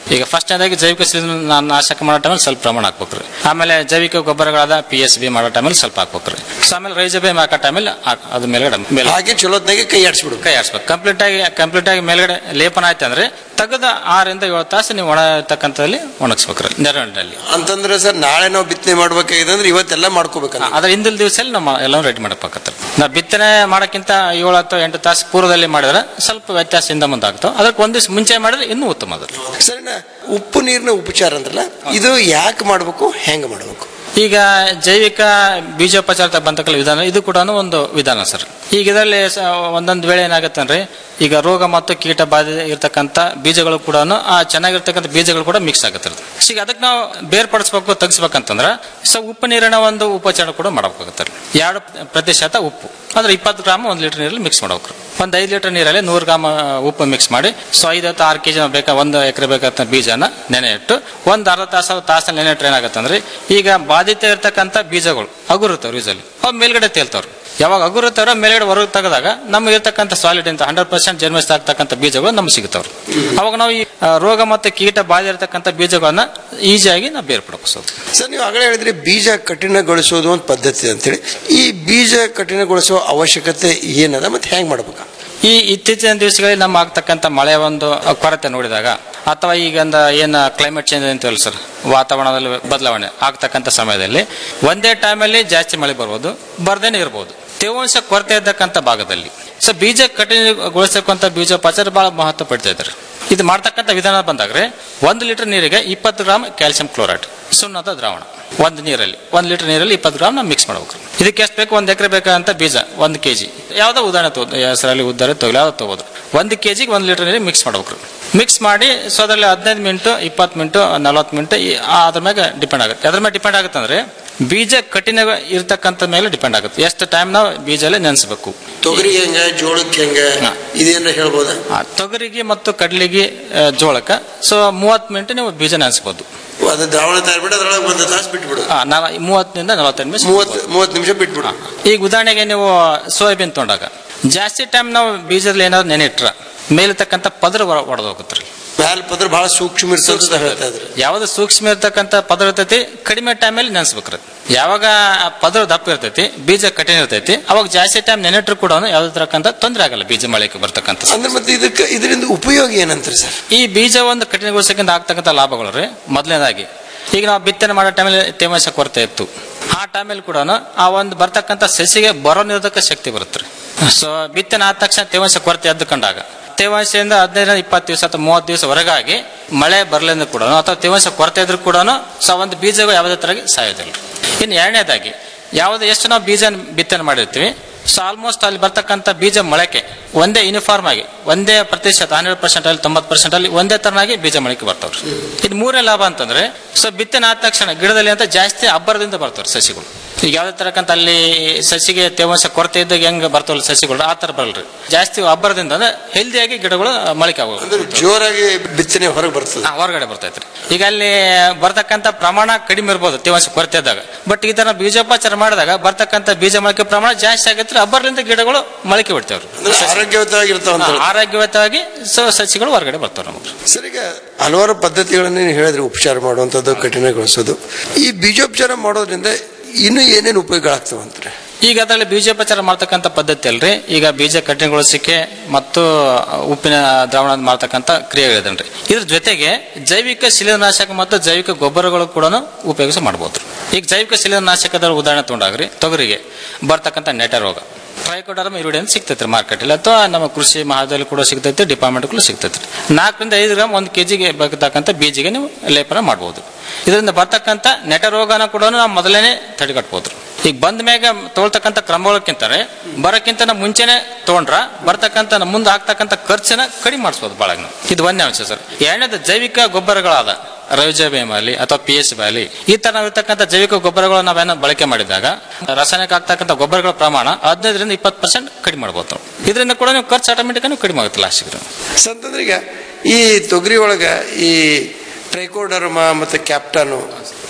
ಈಗ ಫಸ್ಟ್ ಆದಾಗಿ ಜೈವಿಕ ಶಿಲೀಂಧ್ರ ನಾಶಕ ಮಾಡೋ ಟೈಮಲ್ಲಿ ಸ್ವಲ್ಪ ಪ್ರಮಾಣ ಹಾಕ್ಬೇಕ್ರಿ ಆಮೇಲೆ ಜೈವಿಕ ಗೊಬ್ಬರಗಳಾದ ಪಿ ಎಸ್ ಬಿ ಮಾಡೋ ಟೈಮಲ್ಲಿ ಸ್ವಲ್ಪ ಹಾಕ್ಬೇಕ್ರಿ ಸೊ ಆಮೇಲೆ ರೈಜಬೇಮ್ ಹಾಕೋ ಟೈಮಲ್ಲಿ ಅದ್ರ ಮೇಲ್ಗಡೆ ಮೇಲೆ ಹಾಗೆ ಚಲೋತ್ನಾಗೆ ಕೈ ಆಡಿಸ್ಬಿಡು ಕೈ ಆಡಿಸ್ಬೇಕು ಕಂಪ್ಲೀಟ್ ಆಗಿ ಕಂಪ್ಲೀಟ್ ಆಗಿ ಮೇಲ್ಗಡೆ ಲೇಪನ ಆಯ್ತು ಅಂದ್ರೆ ತೆಗೆದ ಆರರಿಂದ ಏಳು ತಾಸು ನೀವು ಒಣ ಇರ್ತಕ್ಕಂಥದ್ದಲ್ಲಿ ಒಣಗಿಸ್ಬೇಕ್ರಿ ನೆರಳಿನಲ್ಲಿ ಅಂತಂದ್ರೆ ಸರ್ ನಾಳೆ ನಾವು ಬಿತ್ತನೆ ಮಾಡ್ಬೇಕಾಗಿದೆ ಅಂದ್ರೆ ಇವತ್ತೆಲ್ಲ ಮಾಡ್ಕೋಬೇಕಲ್ಲ ಅದ್ರ ಹಿಂದಿನ ದಿವಸ ನಮ್ಮ ಎಲ್ಲವೂ ರೆಡಿ ಮಾಡಬೇಕಾಗತ್ತೆ ನಾವು ಬಿತ್ತನೆ ಮಾಡೋಕ್ಕಿಂತ ಏಳು ಅಥವಾ ಎಂಟು ತಾಸು ಪೂರ್ವದಲ್ಲಿ ಮಾಡಿದ್ರೆ ಸ್ವಲ್ಪ ವ್ಯತ್ಯಾಸದಿಂದ ಮುಂದಾಗ್ತಾವೆ ಅದಕ್ಕೆ ಒಂದು ದಿವಸ ಮುಂಚೆ ಮಾಡಿದ್ರೆ ಇನ್ನೂ ಉತ್ತಮ ಅದು ಸರಿನಾ ಉಪ್ಪು ನೀರಿನ ಉಪಚಾರ ಅಂದ್ರಲ್ಲ ಇದು ಯಾಕೆ ಮಾಡಬೇಕು ಹೆಂಗೆ ಮಾಡಬೇಕು ಈಗ ಜೈವಿಕ ಬೀಜೋಪಚಾರ ಬಂತಕ್ಕಲ್ಲ ವಿಧಾನ ಇದು ಕೂಡ ಒಂದು ವಿಧಾನ ಸರ್ ಈಗ ಇದರಲ್ಲಿ ಸ- ಒಂದೊಂದು ವೇಳೆ ಏನಾಗುತ್ತೆ ಅಂದ್ರೆ ಈಗ ರೋಗ ಮತ್ತು ಕೀಟ ಬಾಧೆ ಇರ್ತಕ್ಕಂಥ ಬೀಜಗಳು ಕೂಡ ಆ ಚೆನ್ನಾಗಿರ್ತಕ್ಕಂಥ ಬೀಜಗಳು ಕೂಡ ಮಿಕ್ಸ್ ಆಗುತ್ತೆ ಅದು. ಸೊ ಈಗ ಅದಕ್ಕೆ ನಾವು ಬೇರ್ಪಡಿಸ್ಬೇಕು ತೆಗಿಸ್ಬೇಕಂತಂದ್ರೆ ಸೊ ಉಪ್ಪು ನೀರಿನ ಒಂದು ಉಪಚಾರ ಕೂಡ ಮಾಡಬೇಕಾಗುತ್ತೆ ಎರಡು ಪ್ರತಿಶತ ಉಪ್ಪು ಅಂದ್ರೆ ಇಪ್ಪತ್ತು ಗ್ರಾಮ್ ಒಂದು ಲೀಟರ್ ನೀರಲ್ಲಿ ಮಿಕ್ಸ್ ಮಾಡ್ಬೇಕು ಒಂದು ಐದು ಲೀಟರ್ ನೀರಲ್ಲಿ ನೂರು ಗ್ರಾಮ್ ಉಪ್ಪು ಮಿಕ್ಸ್ ಮಾಡಿ ಸೊ ಐದು ಹತ್ತು ಆರು ಕೆಜಿ ಬೇಕಾ ಒಂದು ಎಕರೆ ಬೇಕಾದ ಬೀಜನ ನೆನೆ ಇಟ್ಟು ಒಂದು ಅರ್ಧ ತಾಸು ತಾಸಲ್ಲಿ ನೆನೆ ಇಟ್ಟರೆ ಏನಾಗುತ್ತೆ ಅಂದ್ರೆ ಈಗ ಬಾಧಿತ ಇರ್ತಕ್ಕಂಥ ಬೀಜಗಳು ಹಗುರುತ್ತವ್ರು ಯೂಸಲ್ಲಿ ಅವು ಮೇಲ್ಗಡೆ ತೇಲ್ತಾವ್ರು ಯಾವಾಗ ಹಗುರುತ್ತವ್ರ ಮೇಲ್ಗಡೆ ಹೊರಗೆ ತೆಗೆದಾಗ ನಮ್ಗೆ ಇರ್ತಕ್ಕಂಥ ಸಾಲಿಡ್ ಅಂತ ಹಂಡ್ರೆಡ್ ಪರ್ಸೆಂಟ್ ಜನ್ಮಿಸ್ತಾ ಆಗ್ತಕ್ಕಂಥ ಬೀಜಗಳು ನಮ್ಗೆ ಸಿಗುತ್ತವ್ರು ಅವಾಗ ನಾವು ಈ ಆ, ರೋಗ ಮತ್ತು ಕೀಟ ಬಾಧೆ ಇರ್ತಕ್ಕಂಥ ಬೀಜಗಳನ್ನ ಈಸಿಯಾಗಿ ನಾವು ಬೇರ್ಪಡಿಸೋದು ಸರ್ ನೀವು ಆಗಲೇ ಹೇಳಿದ್ರಿ ಬೀಜ ಕಠಿಣಗೊಳಿಸೋದು ಒಂದು ಪದ್ಧತಿ ಅಂತೇಳಿ ಈ ಬೀಜ ಕಠಿಣಗೊಳಿಸುವ ಅವಶ್ಯಕತೆ ಏನದ ಮತ್ತೆ ಹೆಂಗ್ ಮಾಡ್ಬೇಕು ಈ ಇತ್ತೀಚಿನ ದಿವಸಗಳಲ್ಲಿ ನಮ್ಮ ಆಗ್ತಕ್ಕಂಥ ಮಳೆ ಒಂದು ಕೊರತೆ ನೋಡಿದಾಗ ಅಥವಾ ಈಗ ಒಂದು ಏನು ಕ್ಲೈಮೇಟ್ ಚೇಂಜ್ ಅಂತೀವಲ್ಲ ಸರ್ ವಾತಾವರಣದಲ್ಲಿ ಬದಲಾವಣೆ ಆಗ್ತಕ್ಕಂಥ ಸಮಯದಲ್ಲಿ ಒಂದೇ ಟೈಮಲ್ಲಿ ಜಾಸ್ತಿ ಮಳೆ ಬರ್ಬೋದು ಬರ್ದೇನೆ ಇರ್ಬೋದು ತೇವಾಂಶ ಕೊರತೆ ಇದ್ದಕ್ಕಂಥ ಭಾಗದಲ್ಲಿ ಸೊ ಬೀಜ ಕಠಿಣಗೊಳಿಸಕ್ಕಂಥ ಬೀಜೋಪಚಾರ ಬಹಳ ಮಹತ್ವ ಪಡ್ತಾ ಇದ್ದಾರೆ ಇದು ಮಾಡ್ತಕ್ಕಂಥ ವಿಧಾನ ಬಂದಾಗ್ರೆ ಒಂದು ಲೀಟರ್ ನೀರಿಗೆ ಇಪ್ಪತ್ತು ಗ್ರಾಮ್ ಕ್ಯಾಲ್ಸಿಯಂ ಕ್ಲೋರೈಡ್ ಸುಣ್ಣದ ದ್ರಾವಣ ಒಂದು ನೀರಲ್ಲಿ ಒಂದು ಲೀಟರ್ ನೀರಲ್ಲಿ ಇಪ್ಪತ್ತು ಗ್ರಾಮ್ ನಾವು ಮಿಕ್ಸ್ ಮಾಡ್ಬೇಕು ಇದಕ್ಕೆ ಎಷ್ಟು ಬೇಕು ಒಂದು ಎಕರೆ ಬೇಕಂತ ಬೀಜ ಒಂದು ಕೆಜಿ ಯಾವ್ದೋ ಉದಾಹರಣೆ ತಗೋ ಹೆಸರಲ್ಲಿ ಉದ್ದಾರ ತಗೊಳ್ಳಿ ಯಾವ್ದು ತಗೋದು ಒಂದು ಕೆಜಿಗೆ ಒಂದು ಲೀಟರ್ ನೀರಿಗೆ ಮಿಕ್ಸ್ ಮಾಡ್ಬೇಕು ಮಿಕ್ಸ್ ಮಾಡಿ ಸೊ ಅದರಲ್ಲಿ ಹದಿನೈದು ಮಿನಿಟು ಇಪ್ಪತ್ತು ಮಿನಿಟು ನಲವತ್ತು ಮಿನಿಟು ಅದ್ರ ಮೇಲೆ ಡಿಪೆಂಡ್ ಆಗುತ್ತೆ ಅದ್ರ ಮೇಲೆ ಡಿಪೆಂಡ್ ಆಗುತ್ತೆ ಅಂದ್ರೆ ಬೀಜ ಕಠಿಣ ಇರ್ತಕ್ಕಂಥ ಮೇಲೆ ಡಿಪೆಂಡ್ ಆಗುತ್ತೆ ಎಷ್ಟು ಟೈಮ್ ನಾವು ಬೀಜಲ್ಲೇ ನೆನೆಸಬೇಕು ತೊಗರಿ ಹೆಂಗ ಜೋಳಕ್ಕೆ ಹೆಂಗ ಇದೇನ ಹೇಳ್ಬೋದಾ ಆ, ತೊಗರಿಗೆ ಮತ್ತು ಕಡ್ಲಿಗೆ ಆ, ಜೋಳಕ್ಕೆ ಸೊ ಮೂವತ್ತು ಮಿನಿಟ್ ನೀವು ಬೀಜ ನೆನೆಸ್ಬೋದು ಅದು ದ್ರಾವಣ ತಯಾರ್ಬಿಟ್ಟು ಅದ್ರೊಳಗೆ ಒಂದು ತಾಸು ಬಿಟ್ಬಿಡು ಮೂವತ್ತರಿಂದ ನಲವತ್ತೈದು ನಿಮಿಷ ಮೂವತ್ತು ಮೂವತ್ತು ನಿಮಿಷ ಬಿಟ್ಬಿಡು ಈಗ ಉದಾಹರಣೆಗೆ ನೀವು ಸೋಯಾಬೀನ್ ತೊಗೊಂಡಾಗ ಜಾಸ್ತಿ ಟೈಮ್ ನಾವು ಬೀಜದಲ್ಲಿ ಏನಾದ್ರು ನೆನೆಟ್ರ ಮೇಲಿರ್ತಕ್ಕಂಥ ಪದರ ಒಡೆದು ಹೋಗುತ್ತೆ ಮ್ಯಾಲ ಪದ್ರ ಬಹಳ ಸೂಕ್ಷ್ಮ ಇರ್ತದೆ ಅಂತ ಹೇಳ್ತಾ ಇದ್ರು ಯಾವ್ದು ಸೂಕ್ಷ್ಮ ಇರ್ತಕ್ಕಂಥ ಪದರ ಇರ್ತೈತಿ ಕಡಿಮೆ ಟೈಮಲ್ಲಿ ನೆನೆಸ್ಬೇಕ್ರಿ ಯಾವಾಗ ಆ ಪದರ ದಪ್ಪ ಇರ್ತೈತಿ ಬೀಜ ಕಠಿಣ ಇರ್ತೈತಿ ಅವಾಗ ಜಾಸ್ತಿ ಟೈಮ್ ನೆನೆಟ್ರು ಕೂಡ ಯಾವ್ದು ತರಕ್ಕಂಥ ತೊಂದರೆ ಆಗಲ್ಲ ಬೀಜ ಮಳೆಗೆ ಬರ್ತಕ್ಕಂಥ ಅಂದ್ರೆ ಮತ್ತೆ ಇದಕ್ಕೆ ಇದರಿಂದ ಉಪಯೋಗ ಏನಂತ್ರಿ ಸರ್ ಈ ಬೀಜ ಒಂದು ಕಠಿಣಗೊಳಿಸಕ್ಕಿಂತ ಆಗ್ತಕ್ಕಂಥ ಲಾಭಗಳು ರೀ ಮೊದಲನೇದಾಗಿ ಈಗ ನಾವು ಬಿತ್ತನೆ ಮಾಡೋ ಟೈಮಲ್ಲಿ ತೇವಾಂಶ ಕೊರತೆ ಇತ್ತು ಆ ಟೈಮಲ್ಲಿ ಕೂಡ ಆ ಒಂದು ಬರ್ತಕ್ಕಂಥ ಸಸಿಗೆ ಬರೋ ನಿರೋಧಕ ಶಕ್ತಿ ಬರುತ್ತೆ ರೀ ಸೊ ಬಿತ್ತನೆ ಆದ ತಕ್ಷಣ ತೇವಾಂಶ ಕೊರತೆ ಎದ್ದು ಕಂಡಾಗ ತೇವಾಂಶದಿಂದ ಹದಿನೈದು ಇಪ್ಪತ್ತು ದಿವಸ ಅಥವಾ ಮೂವತ್ತು ದಿವಸ ಹೊರಗಾಗಿ ಮಳೆ ಬರಲಿಂದ ಕೂಡ ಅಥವಾ ತೇವಾಂಶ ಕೊರತೆ ಇದ್ರೂ ಕೂಡ ಸೊ ಒಂದು ಬೀಜಗಳು ಯಾವುದೇ ತರ ಸಾಯೋದಿಲ್ಲ ಇನ್ನು ಎರಡನೇದಾಗಿ ಯಾವುದೇ ಎಷ್ಟು ನಾವು ಬೀಜ ಬಿತ್ತನೆ ಮಾಡಿರ್ತೀವಿ ಸೊ ಆಲ್ಮೋಸ್ಟ್ ಅಲ್ಲಿ ಬರ್ತಕ್ಕಂಥ ಬೀಜ ಮೊಳಕೆ ಒಂದೇ ಯೂನಿಫಾರ್ಮ್ ಆಗಿ ಒಂದೇ ಪ್ರತಿಶತ ಹಂಡ್ರೆಡ್ ಪರ್ಸೆಂಟ್ ಅಲ್ಲಿ ತೊಂಬತ್ತು ಪರ್ಸೆಂಟ್ ಅಲ್ಲಿ ಒಂದೇ ತರನಾಗಿ ಬೀಜ ಮೊಳಕೆ ಬರ್ತಾವ್ರಿ ಇದು ಮೂರನೇ ಲಾಭ ಅಂತಂದ್ರೆ ಸೊ ಬಿತ್ತನೆ ಆದ ತಕ್ಷಣ ಗಿಡದಲ್ಲಿ ಅಂತ ಜಾಸ್ತಿ ಅಬ್ಬರದಿಂದ ಬರ್ತಾವ್ರಿ ಸಸಿಗಳು ಈಗ ಯಾವ್ದೇ ತರಕಂತ ಅಲ್ಲಿ ಸಸಿಗೆ ತೇವಾಂಶ ಕೊರತೆ ಇದ್ದಾಗ ಹೆಂಗ್ ಬರ್ತಾವಲ್ಲ ಸಸಿಗಳು ಆ ತರ ಬರಲ್ರಿ ಜಾಸ್ತಿ ಅಬ್ಬರದಿಂದ ಅಂದ್ರೆ ಹೆಲ್ದಿಯಾಗಿ ಗಿಡಗಳು ಮೊಳಕೆ ಆಗೋದು ಜೋರಾಗಿ ಬಿತ್ತನೆ ಹೊರಗೆ ಬರ್ತದೆ ಹೊರಗಡೆ ಬರ್ತೈತ್ರಿ ಈಗ ಅಲ್ಲಿ ಬರ್ತಕ್ಕಂಥ ಪ್ರಮಾಣ ಕಡಿಮೆ ಇರ್ಬೋದು ತೇವಾಂಶ ಕೊರತೆ ಇದ್ದಾಗ ಬಟ್ ಈ ತರ ಬೀಜೋಪಚಾರ ಮಾಡಿದಾಗ ಬರ್ತಕ್ಕಂಥ ಬೀಜ ಮೊಳಕೆ ಪ್ರಮಾಣ ಜಾಸ್ತಿ ಆಗೈತ್ರಿ ಅಬ್ಬರದಿಂದ ಗಿಡಗಳು ಮೊಳಕೆ ಬಿಡ್ತೇವ್ರಿ ಅಂದ್ರೆ ಆರೋಗ್ಯಯುತವಾಗಿರ್ತಾವ ಅಂತ ಆರೋಗ್ಯಯುತವಾಗಿ ಸೊ ಸಸಿಗಳು ಹೊರಗಡೆ ಬರ್ತಾವ ನಮಗೆ ಸರ್ ಈಗ ಹಲವಾರು ಪದ್ಧತಿಗಳನ್ನ ನೀವು ಹೇಳಿದ್ರೆ ಉಪಚಾರ ಮಾಡುವಂಥದ್ದು ಕಠಿಣಗೊಳಿಸೋದು ಈ ಬೀಜೋಪಚಾರ ಮಾಡೋದ್ರಿಂದ ಇನ್ನು ಏನೇನು ಉಪಯೋಗಗಳಾಗ್ತವಂತಾರೆ ಈಗ ಅದರಲ್ಲಿ ಬೀಜೋಪಚಾರ ಮಾಡ್ತಕ್ಕಂಥ ಪದ್ಧತಿ ಅಲ್ರಿ ಈಗ ಬೀಜ ಕಠಿಣಗೊಳಿಸಿಕೆ ಮತ್ತು ಉಪ್ಪಿನ ದ್ರಾವಣ ಮಾಡ್ತಕ್ಕಂಥ ಕ್ರಿಯೆಗಳಿದನ್ರಿ ಇದ್ರ ಜೊತೆಗೆ ಜೈವಿಕ ಶಿಲೀಂಧ್ರನಾಶಕ ಮತ್ತು ಜೈವಿಕ ಗೊಬ್ಬರಗಳು ಕೂಡ ಉಪಯೋಗಿಸ ಮಾಡಬಹುದು ಈಗ ಜೈವಿಕ ಶಿಲೀಂಧ್ರನಾಶಕದ ಉದಾಹರಣೆ ತಗೊಂಡಾಗ್ರಿ ತೊಗರಿಗೆ ಬರ್ತಕ್ಕಂಥ ನೆಟ ರೋಗ ಟ್ರೈಕೋಡರ್ಮ ಇರುಡಿ ಅಂತ ಸಿಗ್ತೈತ್ರಿ ಮಾರ್ಕೆಟಲ್ಲಿ ಅಥವಾ ನಮ್ಮ ಕೃಷಿ ಮಹಾದಲ್ಲಿ ಕೂಡ ಸಿಗ್ತೈತಿ ಡಿಪಾರ್ಟ್ಮೆಂಟ್ ಕೂಡ ಸಿಗ್ತೈತ್ರಿ ನಾಲ್ಕರಿಂದ ಐದು ಗ್ರಾಮ್ ಒಂದು ಕೆಜಿಗೆ ಬೇಕಾಗ್ತಕ್ಕಂಥ ಬೀಜಿಗೆ ನೀವು ಲೇಪನ ಮಾಡಬಹುದು ಇದರಿಂದ ಬರ್ತಕ್ಕಂಥ ನೆಟ ರೋಗನ ಕೂಡ ನಾವು ಮೊದಲೇನೆ ತಡೆಗಟ್ಬೋದು ಈಗ ಬಂದ ಮ್ಯಾಗ ತಗೊಳ್ತಕ್ಕಂಥ ಕ್ರಮಗಳಕ್ಕಿಂತಾರೆ ಬರಕ್ಕಿಂತ ನಾವು ಮುಂಚೆನೆ ತಗೊಂಡ್ರ ಬರ್ತಕ್ಕಂಥ ನಮ್ಮ ಮುಂದೆ ಆಗ್ತಕ್ಕಂಥ ಖರ್ಚನ್ನ ಕಡಿಮೆ ಮಾಡಿಸ್ಬೋದು ಭಾಳ ಇದು ಒಂದೇ ಅಂಶ ಸರ್ ಎರಡನೇದು ಜೈವಿಕ ಗೊಬ್ಬರಗಳಾದ ರೈಜೋಬೇಮ್ ಆಗಲಿ ಅಥವಾ ಪಿ ಎಸ್ ಆಗಲಿ ಈ ತರ ಇರ್ತಕ್ಕಂಥ ಜೈವಿಕ ಗೊಬ್ಬರಗಳು ನಾವೇನೋ ಬಳಕೆ ಮಾಡಿದಾಗ ರಾಸಾಯನಿಕ ಆಗ್ತಕ್ಕಂಥ ಗೊಬ್ಬರಗಳ ಪ್ರಮಾಣ ಹದಿನೈದರಿಂದ ಇಪ್ಪತ್ತು ಪರ್ಸೆಂಟ್ ಕಡಿಮೆ ಮಾಡ್ಬೋದು ಇದರಿಂದ ಕೂಡ ನೀವು ಖರ್ಚು ಆಟೋಮೆಟಿಕ್ ಕಡಿಮೆ ಆಗುತ್ತೆ ಲಾಸ್ಟಿಗೆ ಸಂತಂದ್ರೆ ಈಗ ಈ ತೊಗರಿ ಒಳಗ ಈ ಟ್ರೈಕೋಡರ್ಮ ಮತ್ತು ಕ್ಯಾಪ್ಟಾನು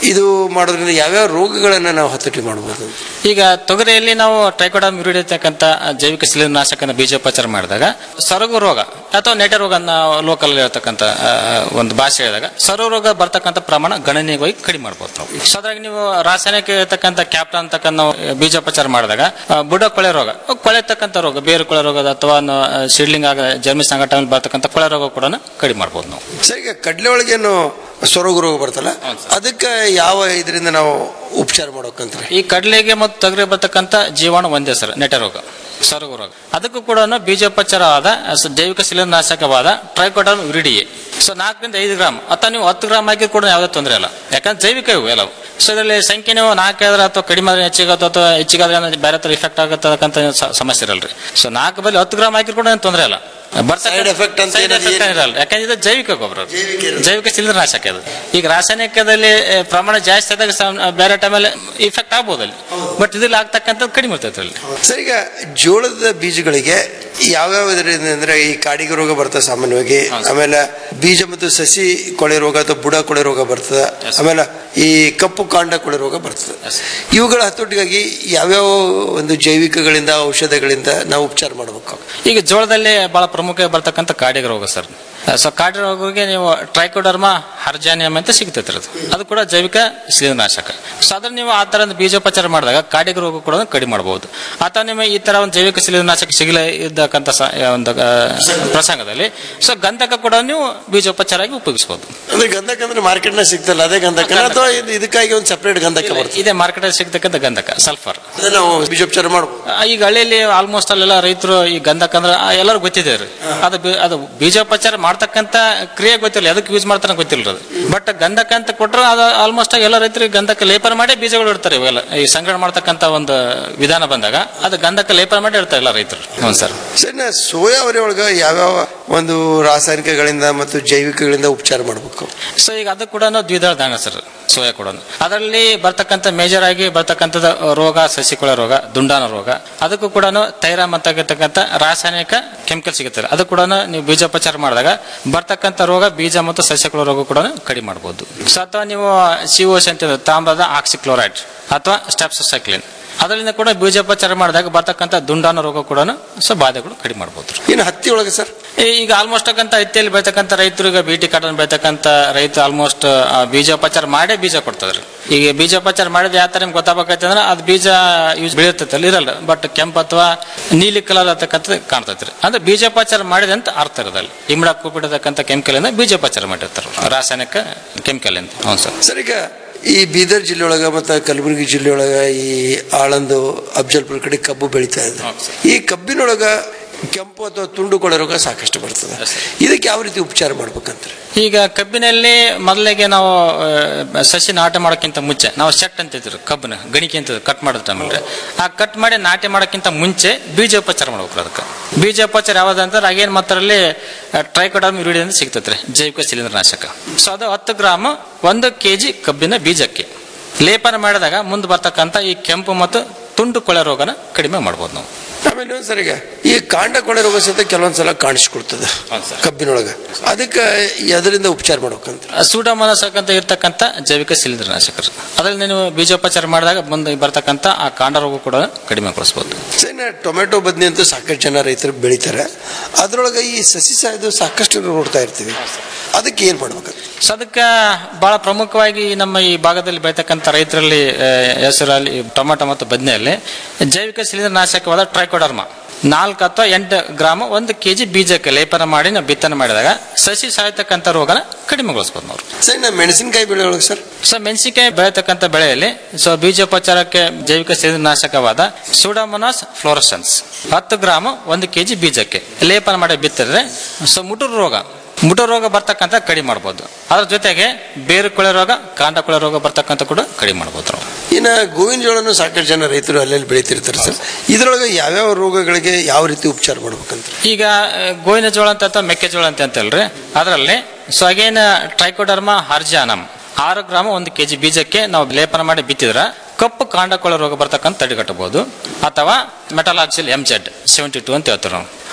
ಇದು ಮಾಡೋದ್ರಿಂದ ಯಾವ್ಯಾವ ರೋಗಗಳನ್ನ ನಾವು ಹತೋಟಿ ಮಾಡಬಹುದು ಈಗ ತೊಗರಿಯಲ್ಲಿ ನಾವು ಟ್ರೈಕೋಡಮ್ ಇರ್ತಕ್ಕಂಥ ಜೈವಿಕ ಶಿಲೀನಾಶಕನ ಬೀಜೋಪಚಾರ ಮಾಡಿದಾಗ ಸೊರಗು ರೋಗ ಅಥವಾ ನೆಟ ರೋಗ ಲೋಕಲ್ ಇರತಕ್ಕಂಥ ಆ, ಒಂದು ಭಾಷೆ ಹೇಳಿದಾಗ ಸೊರಗು ರೋಗ ಬರ್ತಕ್ಕಂಥ ಪ್ರಮಾಣ ಗಣನೀಯವಾಗಿ ಕಡಿಮೆ ಮಾಡ್ಬೋದು ನಾವು ಸೊ ಅದ್ರಾಗ ನೀವು ರಾಸಾಯನಿಕ ಇರತಕ್ಕಂಥ ಕ್ಯಾಪ್ಟನ್ ಅಂತಕ್ಕಂಥ ನಾವು ಬೀಜೋಪಚಾರ ಮಾಡಿದಾಗ ಆ, ಬುಡ ಕೊಳೆ ರೋಗ ಕೊಳೆತಕ್ಕಂಥ ರೋಗ ಬೇರು ಕೊಳೆ ರೋಗ ಅಥವಾ ಸಿಡ್ಲಿಂಗ್ ಆಗ ಜರ್ಮಿಸ್ ಸಂಘಟ ಬರ್ತಕ್ಕಂಥ ಕೊಳೆ ರೋಗ ಕೂಡ ಕಡಿಮೆ ಮಾಡ್ಬೋದು ನಾವು ಸರ್ ಈಗ ಕಡ್ಲೆ ಒಳಗೇನು ಸೊರಗು ರೋಗ ಬರ್ತಲ್ಲ ಅದಕ್ಕೆ ಯಾವ ಇದರಿಂದ ನಾವು ಉಪಚಾರ ಮಾಡ್ಬೇಕಂತಾರೆ ಈ ಕಡಲೆಗೆ ಮತ್ತು ತೊಗರಿ ಬರ್ತಕ್ಕಂಥ ಜೀವಾಣು ಒಂದೇ ಸರ್ ನೆಟ ರೋಗ ಸೊರಗು ರೋಗ ಅದಕ್ಕೂ ಕೂಡ ಬೀಜೋಪಚಾರವಾದ ಸ- ಜೈವಿಕ ಶಿಲೀನಾಶಕವಾದ ಟ್ರೈಕೋಡರ್ಮ್ ವಿರಿಡಿಯೆ ಸೊ ನಾಲ್ಕರಿಂದ ಐದು ಗ್ರಾಮ್ ಅಥವಾ ನೀವು ಹತ್ತು ಗ್ರಾಮ್ ಹಾಕಿ ಕೂಡ ಯಾವುದೇ ತೊಂದರೆ ಇಲ್ಲ ಯಾಕಂದ್ರೆ ಜೈವಿಕ ಇವು ಎಲ್ಲವು ಸೊ ಇದರಲ್ಲಿ ಸಂಖ್ಯೆ ನೀವು ನಾಲ್ಕಾದ್ರೆ ಅಥವಾ ಕಡಿಮೆ ಆದ್ರೆ ಹೆಚ್ಚಿಗೆ ಅಥವಾ ಹೆಚ್ಚಿಗಾದ್ರೆ ಏನಾದ್ರು ಬೇರೆ ತರ ಇಫೆಕ್ಟ್ ಆಗತಕ್ಕಂಥ ಸ- ಸಮಸ್ಯೆ ಇರಲ್ರಿ ಸೊ ನಾಲ್ಕು ಬಲ್ಲಿ ಹತ್ತು ಗ್ರಾಮ್ ಹಾಕಿ ಕೂಡ ಏನು ತೊಂದರೆ ಇಲ್ಲ Side effect ಅಂತ Side ಏನಾದ್ರು effect ಏನು- ಇರಲ್ಲ ಯಾಕಂದ್ರೆ ಇದು ಜೈವಿಕ ಗೊಬ್ಬರ ಅದು. ಜೈವಿಕ ಶಿಲೀನಾಶಕ ಅದು ಈಗ ರಾಸಾಯನಿಕದಲ್ಲಿ ಆ, ಪ್ರಮಾಣ ಜಾಸ್ತಿ ಆದಾಗ ಸಮ್- ಬೇರೆ ಟೈಮಲ್ಲಿ ಇಫೆಕ್ಟ್ ಆಗ್ಬೋದು ಅಲ್ಲಿ ಬಟ್ ಇದ್ರಲ್ಲಿ ಆಗ್ತಕ್ಕಂಥದ್ದು ಕಡಿಮೆ ಇರ್ತೈತೆ ಅಲ್ಲಿ ಸರ್ ಈಗ ಜೋಳದ ಬೀಜಗಳಿಗೆ ಯಾವ್ಯಾವ ಇದರಿಂದ ಅಂದ್ರೆ ಈ ಕಾಡಿಗೆ ರೋಗ ಬರ್ತದೆ ಸಾಮಾನ್ಯವಾಗಿ ಆಮೇಲೆ ಬೀಜ ಮತ್ತು ಸಸಿ ಕೊಳೆ ರೋಗ ಅಥವಾ ಬುಡ ಕೊಳೆ ರೋಗ ಬರ್ತದೆ ಆಮೇಲೆ ಈ ಕಪ್ಪು ಕಾಂಡ ಕೊಳೆ ರೋಗ ಬರ್ತದೆ ಇವುಗಳ ಹತೋಟಿಗಾಗಿ ಯಾವ್ಯಾವ ಒಂದು ಜೈವಿಕಗಳಿಂದ ಔಷಧಗಳಿಂದ ನಾವು ಉಪಚಾರ ಮಾಡಬೇಕು ಈಗ ಜೋಳದಲ್ಲಿ ಬಹಳ ಪ್ರಮುಖ ಬರ್ತಕ್ಕಂಥ ಕಾಡಿಗೆ ರೋಗ ಸರ್ ಸೊ ಕಾಡಿ ರೋಗಕ್ಕೆ ನೀವು ಟ್ರೈಕೋಡರ್ಮಾ ಹರ್ಜಾನಿಯಮ್ ಅಂತ ಸಿಗ್ತೈತೆ ಅದು ಅದು ಕೂಡ ಜೈವಿಕ ಶಿಲೀನಾಶಕ ಸೊ ಅದ್ರ ನೀವು ಆ ತರ ಒಂದು ಬೀಜೋಪಚಾರ ಮಾಡಿದಾಗ ಕಾಡಿಗೆ ರೋಗ ಕೂಡ ಕಡಿಮೆ ಮಾಡಬಹುದು ಅಥವಾ ನಿಮಗೆ ಈ ತರ ಒಂದು ಜೈವಿಕ ಶಿಲೀನಾಶಕ ಸಿಗಲೇ ಇದ್ದಕ್ಕಂಥ ಸ- ಒಂದು ಆ, ಪ್ರಸಂಗದಲ್ಲಿ ಸೊ ಗಂಧಕ ಕೂಡ ನೀವು ಬೀಜೋಪಚಾರ ಆಗಿ ಉಪಯೋಗಿಸಬಹುದು ಅಂದ್ರೆ ಗಂಧಕ ಅಂದ್ರೆ ಮಾರ್ಕೆಟ್ ನ ಸಿಗ್ತಲ್ಲ ಅದೇ ಗಂಧಕ ಅಥವಾ ಇದು- ಇದಕ್ಕಾಗಿ ಒಂದು ಸಪರೇಟ್ ಗಂಧಕ ಬರ್ತದೆ ಇದೇ ಮಾರ್ಕೆಟ್ ಸಿಗ್ತಕ್ಕಂಥ ಗಂಧಕ ಸಲ್ಫರ್ ಅದನ್ನ ನಾವು ಬೀಜೋಪಚಾರ ಮಾಡಬಹುದು ಆ, ಈಗ ಹಳ್ಳಿಯಲ್ಲಿ ಆಲ್ಮೋಸ್ಟ್ ಅಲ್ಲೆಲ್ಲ ರೈತರು ಈ ಗಂಧಕ ಅಂದ್ರೆ ಆ, ಎಲ್ಲರೂ ಗೊತ್ತಿದೆ ರೀ ಅದು ಬಿ- ಅದು ಬೀಜೋಪಚಾರ ಮಾಡ್ತಕ್ಕಂತ ಕ್ರಿಯೆ ಗೊತ್ತಿಲ್ಲ ಅದಕ್ಕೆ ಯೂಸ್ ಮಾಡ್ತಾನೆ ಗೊತ್ತಿಲ್ಲ ಅದು ಬಟ್ ಗಂಧಕ ಅಂತ ಕೊಟ್ರೆ ಅದು ಆಲ್ಮೋಸ್ಟ್ ಎಲ್ಲ ರೈತರಿಗೆ ಗಂಧಕ ಲೇಪನ ಮಾಡಿ ಬೀಜಗಳು ಇಡ್ತಾರೆ ಇವೆಲ್ಲ ಈ ಸಂಗ್ರಹಣೆ ಮಾಡ್ತಕ್ಕಂತ ಒಂದು ವಿಧಾನ ಬಂದಾಗ ಅದು ಗಂಧಕ ಲೇಪನ ಮಾಡಿ ಇಡ್ತಾರೆ ಎಲ್ಲ ರೈತರು ಹ್ಞೂ ಸರ್ ಸರ್ ನಾ ಸೋಯಾವರಿ ಒಳಗ ಯಾವ್ಯಾವ ಒಂದು ರಾಸಾಯನಿಕಗಳಿಂದ ಮತ್ತು ಜೈವಿಕಗಳಿಂದ ಉಪಚಾರ ಮಾಡಬೇಕು ಸೊ ಈಗ ಅದು ಕೂಡ ದ್ವಿದಳ ಧಾನ್ಯ ಸರ್ ಸೋಯಾ ಕೂಡ ಅದರಲ್ಲಿ ಬರ್ತಕ್ಕಂಥ ಮೇಜರ್ ಆಗಿ ಬರ್ತಕ್ಕಂಥದ್ದು ರೋಗ ಸಸಿಕೊಳ ರೋಗ ದುಂಡಾನ ರೋಗ ಅದಕ್ಕೂ ಕೂಡ ತೈರಾಮ್ ಅಂತಕ್ಕಂಥ ರಾಸಾಯನಿಕ ಕೆಮಿಕಲ್ ಸಿಗುತ್ತೆ ಅದು ಕೂಡ ನೀವು ಬೀಜೋಪಚಾರ ಮಾಡಿದಾಗ ಬರ್ತಕ್ಕಂಥ ರೋಗ ಬೀಜ ಮತ್ತು ಸಸ್ಯಕೊಳ ರೋಗ ಕೂಡ ಕಡಿಮೆ ಮಾಡಬಹುದು ಸೊ ಅಥವಾ ನೀವು ಸಿಒಸಿ ಅಂತ ತಾಮ್ರದ ಆಕ್ಸಿಕ್ಲೋರೈಡ್ ಅಥವಾ ಸ್ಟೆಪ್ಸೈಕ್ಲಿನ್ ಅದರಿಂದ ಕೂಡ ಬೀಜೋಪಚಾರ ಮಾಡಿದಾಗ ಬರ್ತಕ್ಕಂಥ ದುಂಡಾನ ರೋಗ ಕೂಡ ಸೊ ಬಾಧೆಗಳು ಕಡಿಮೆ ಮಾಡಬಹುದು ಇನ್ನು ಹತ್ತಿ ಒಳಗೆ ಸರ್ ಈಗ ಆಲ್ಮೋಸ್ಟ್ ಆಗಂತ ಹತ್ತಿಯಲ್ಲಿ ಬೆಳ್ತಕ್ಕಂಥ ರೈತರು ಈಗ ಬಿಟಿ ಕಾಟನ್ ಬೆಳ್ತಕ್ಕಂಥ ರೈತ ಆಲ್ಮೋಸ್ಟ್ ಬೀಜೋಪಚಾರ ಮಾಡೇ ಬೀಜ ಕೊಡ್ತದ್ರಿ ಈಗ ಬೀಜೋಪಚಾರ ಮಾಡಿದ ಯಾವ ತರ ನಿಮ್ಗೆ ಗೊತ್ತಾಗಬೇಕೈತೆ ಅಂದ್ರೆ ಅದು ಬೀಜ ಯೂಸ್ ಬೆಳೆಯುತ್ತೈತೆ ಅಲ್ಲಿ ಇರಲ್ಲ ಬಟ್ ಕೆಂಪು ಅಥವಾ ನೀಲಿ ಕಲರ್ ಅಂತಕ್ಕಂಥದ್ದು ಕಾಣ್ತೈತ್ರಿ ಅಂದ್ರೆ ಬೀಜೋಪಚಾರ ಮಾಡಿದೆ ಅಂತ ಅರ್ಥ ಇರೋದಲ್ಲಿ ಇಮ್ಡ ಕೂಪಿಡತಕ್ಕಂಥ ಕೆಮಿಕಲ್ ಇಂದ ಬೀಜೋಪಚಾರ ಮಾಡಿರ್ತಾರೆ ರಾಸಾಯನಿಕ ಕೆಮಿಕಲ್ ಅಂತ ಹ್ಞೂ ಸರ್ ಸರ್ ಈಗ ಈ ಬೀದರ್ ಜಿಲ್ಲೆ ಒಳಗ ಮತ್ತು ಕಲಬುರಗಿ ಜಿಲ್ಲೆ ಒಳಗ ಈ ಆಳಂದು ಅಫ್ಜಲ್ಪುರ ಕಡೆ ಕಬ್ಬು ಬೆಳೀತಾ ಇದೆ ಈ ಕಬ್ಬಿನೊಳಗ ಕೆಂಪು ಅಥವಾ ತುಂಡು ಕೊಳೆ ರೋಗ ಸಾಕಷ್ಟು ಬರ್ತದೆ ಇದಕ್ಕೆ ಯಾವ ರೀತಿ ಉಪಚಾರ ಮಾಡ್ಬೇಕಂತಾರೆ ಈಗ ಕಬ್ಬಿನಲ್ಲಿ ಮೊದಲಿಗೆ ನಾವು ಆ, ಸಸಿ ನಾಟಿ ಮಾಡೋಕ್ಕಿಂತ ಮುಂಚೆ ನಾವು ಸೆಟ್ ಅಂತಿದ್ರು ಕಬ್ಬನ ಗಣಿಕೆ ಅಂತ ಕಟ್ ಮಾಡಿದ ಟೈಮಲ್ಲಿ ಆ ಕಟ್ ಮಾಡಿ ನಾಟಿ ಮಾಡೋಕ್ಕಿಂತ ಮುಂಚೆ ಬೀಜೋಪಚಾರ ಮಾಡ್ಬೇಕು ಅದಕ್ಕೆ ಬೀಜೋಪಚಾರ ಯಾವ್ದಂದ್ರೆ ಆಗೇನ್ ಮಾತ್ರಲ್ಲಿ ಟ್ರೈಕೋಡರ್ಮ್ ಯುರಿಡಿ ಅಂತ ಸಿಗ್ತೈತ್ರಿ ಜೈವಿಕ ಶಿಲೀಂಧ್ರನಾಶಕ ಸೊ ಅದು ಹತ್ತು ಗ್ರಾಮ್ ಒಂದು ಕೆಜಿ ಕಬ್ಬಿನ ಬೀಜಕ್ಕೆ ಲೇಪನ ಮಾಡಿದಾಗ ಮುಂದೆ ಬರ್ತಕ್ಕಂಥ ಈ ಕೆಂಪು ಮತ್ತು ತುಂಡು ಕೊಳೆ ರೋಗನ ಕಡಿಮೆ ಮಾಡ್ಬೋದು ನಾವು ಆಮೇಲೆ ಒಂದ್ ಸರ್ ಈಗ ಈ ಕಾಂಡ ಕೊಳೆ ರೋಗ ಸಹಿತ ಕೆಲವೊಂದ್ಸಲ ಕಾಣಿಸ್ಕೊಳ್ತದೆ ಕಬ್ಬಿನೊಳಗ ಅದಕ್ಕೆ ಅದರಿಂದ ಉಪಚಾರ ಮಾಡ್ಬೇಕಂತ ಸೂಡೋಮೋನಾಸ್ ಅಂತ ಇರ್ತಕ್ಕಂಥ ಜೈವಿಕ ಶಿಲೀಂಧ್ರನಾಶಕರು ಅದರಲ್ಲಿ ನೀವು ಬೀಜೋಪಚಾರ ಮಾಡಿದಾಗ ಮುಂದೆ ಬರ್ತಕ್ಕಂಥ ಆ ಕಾಂಡ ರೋಗ ಕೂಡ ಕಡಿಮೆಗೊಳಿಸಬಹುದು ಸರ್ ಟೊಮೆಟೊ ಬದ್ನಿ ಅಂತೂ ಸಾಕಷ್ಟು ಜನ ರೈತರು ಬೆಳಿತಾರೆ ಅದ್ರೊಳಗೆ ಈ ಸಸಿ ಸಾಯ್ದು ಸಾಕಷ್ಟು ನೋಡ್ತಾ ಇರ್ತೀವಿ ಅದಕ್ಕೆ ಏನ್ ಮಾಡ್ಬೇಕಂತ ಸೊ ಅದಕ್ಕೆ ಬಹಳ ಪ್ರಮುಖವಾಗಿ ನಮ್ಮ ಈ ಭಾಗದಲ್ಲಿ ಬೆಳತಕ್ಕಂಥ ರೈತರಲ್ಲಿ ಆ, ಹೆಸರಲ್ಲಿ ಟೊಮೆಟೊ ಮತ್ತು ಬದನೆಯಲ್ಲಿ ಜೈವಿಕ ಶಿಲೀಂಧ್ರನಾಶಕವಾದ ಟ್ರೈಕೋಡರ್ಮ ನಾಲ್ಕು ಅಥವಾ ಎಂಟು ಗ್ರಾಮ ಒಂದು ಕೆಜಿ ಬೀಜಕ್ಕೆ ಲೇಪನ ಮಾಡಿ ನಾವು ಬಿತ್ತನೆ ಮಾಡಿದಾಗ ಸಸಿ ಸಾಯ್ತಕ್ಕಂಥ ರೋಗನ ಕಡಿಮೆಗೊಳಿಸ್ಬೋದು ನಾವು ಸರ್ ನಾ ಮೆಣಸಿನಕಾಯಿ ಬೆಳೆ ಒಳಗೆ ಸರ್ ಸೊ ಮೆಣಸಿನಕಾಯಿ ಬೆಳೆತಕ್ಕಂಥ ಬೆಳೆಯಲ್ಲಿ ಸೊ ಬೀಜೋಪಚಾರಕ್ಕೆ ಜೈವಿಕ ಶಿಲೀಂಧ್ರನಾಶಕವಾದ ಸೂಡಾಮೊನಾಸ್ ಫ್ಲೋರಸನ್ಸ್ ಹತ್ತು ಗ್ರಾಮ್ ಒಂದು ಕೆಜಿ ಬೀಜಕ್ಕೆ ಲೇಪನ ಮಾಡಿ ಬಿತ್ತಿದ್ರೆ ಸೊ ಮುಟುರು ರೋಗ ಮುಟುರು ರೋಗ ಬರ್ತಕ್ಕಂಥ ಕಡಿಮೆ ಮಾಡ್ಬೋದು ಅದ್ರ ಜೊತೆಗೆ ಬೇರು ಕೊಳೆ ರೋಗ ಕಾಂಡ ಕೊಳೆ ರೋಗ ಬರ್ತಕ್ಕಂಥ ಕೂಡ ಕಡಿಮೆ ಮಾಡ್ಬೋದು ನಾವು ಇನ್ನ ಗೋವಿನ ಜೋಳನು ಸಾಕಷ್ಟು ಜನ ರೈತರು ಅಲ್ಲೆಲ್ಲಿ ಬೆಳಿತಿರ್ತಾರೆ ಸರ್ ಇದ್ರೊಳಗೆ ಯಾವ್ಯಾವ ರೋಗಗಳಿಗೆ ಯಾವ ರೀತಿ ಉಪಚಾರ ಮಾಡ್ಬೇಕಂತ ಈಗ ಆ, ಗೋವಿನ ಜೋಳ ಅಂತ ಅಥವಾ ಮೆಕ್ಕೆಜೋಳ ಅಂತ ಅಂತಲ್ರಿ ಅದರಲ್ಲಿ ಸೊ ಅಗೇನ್ ಟ್ರೈಕೋಡರ್ಮ ಹರ್ಜಾನಮ್ ಆರು ಗ್ರಾಮ ಒಂದು ಕೆಜಿ ಬೀಜಕ್ಕೆ ನಾವು ಲೇಪನ ಮಾಡಿ ಬಿತ್ತಿದ್ರ ಕಪ್ಪು ಕಾಂಡ ಕೊಳೆ ರೋಗ ಬರ್ತಕ್ಕಂಥ ತಡೆಗಟ್ಟಬಹುದು ಅಥವಾ metalaxyl M Z seventy two ಅಂತ ಹೇಳ್ತಾರೆ ನಾವು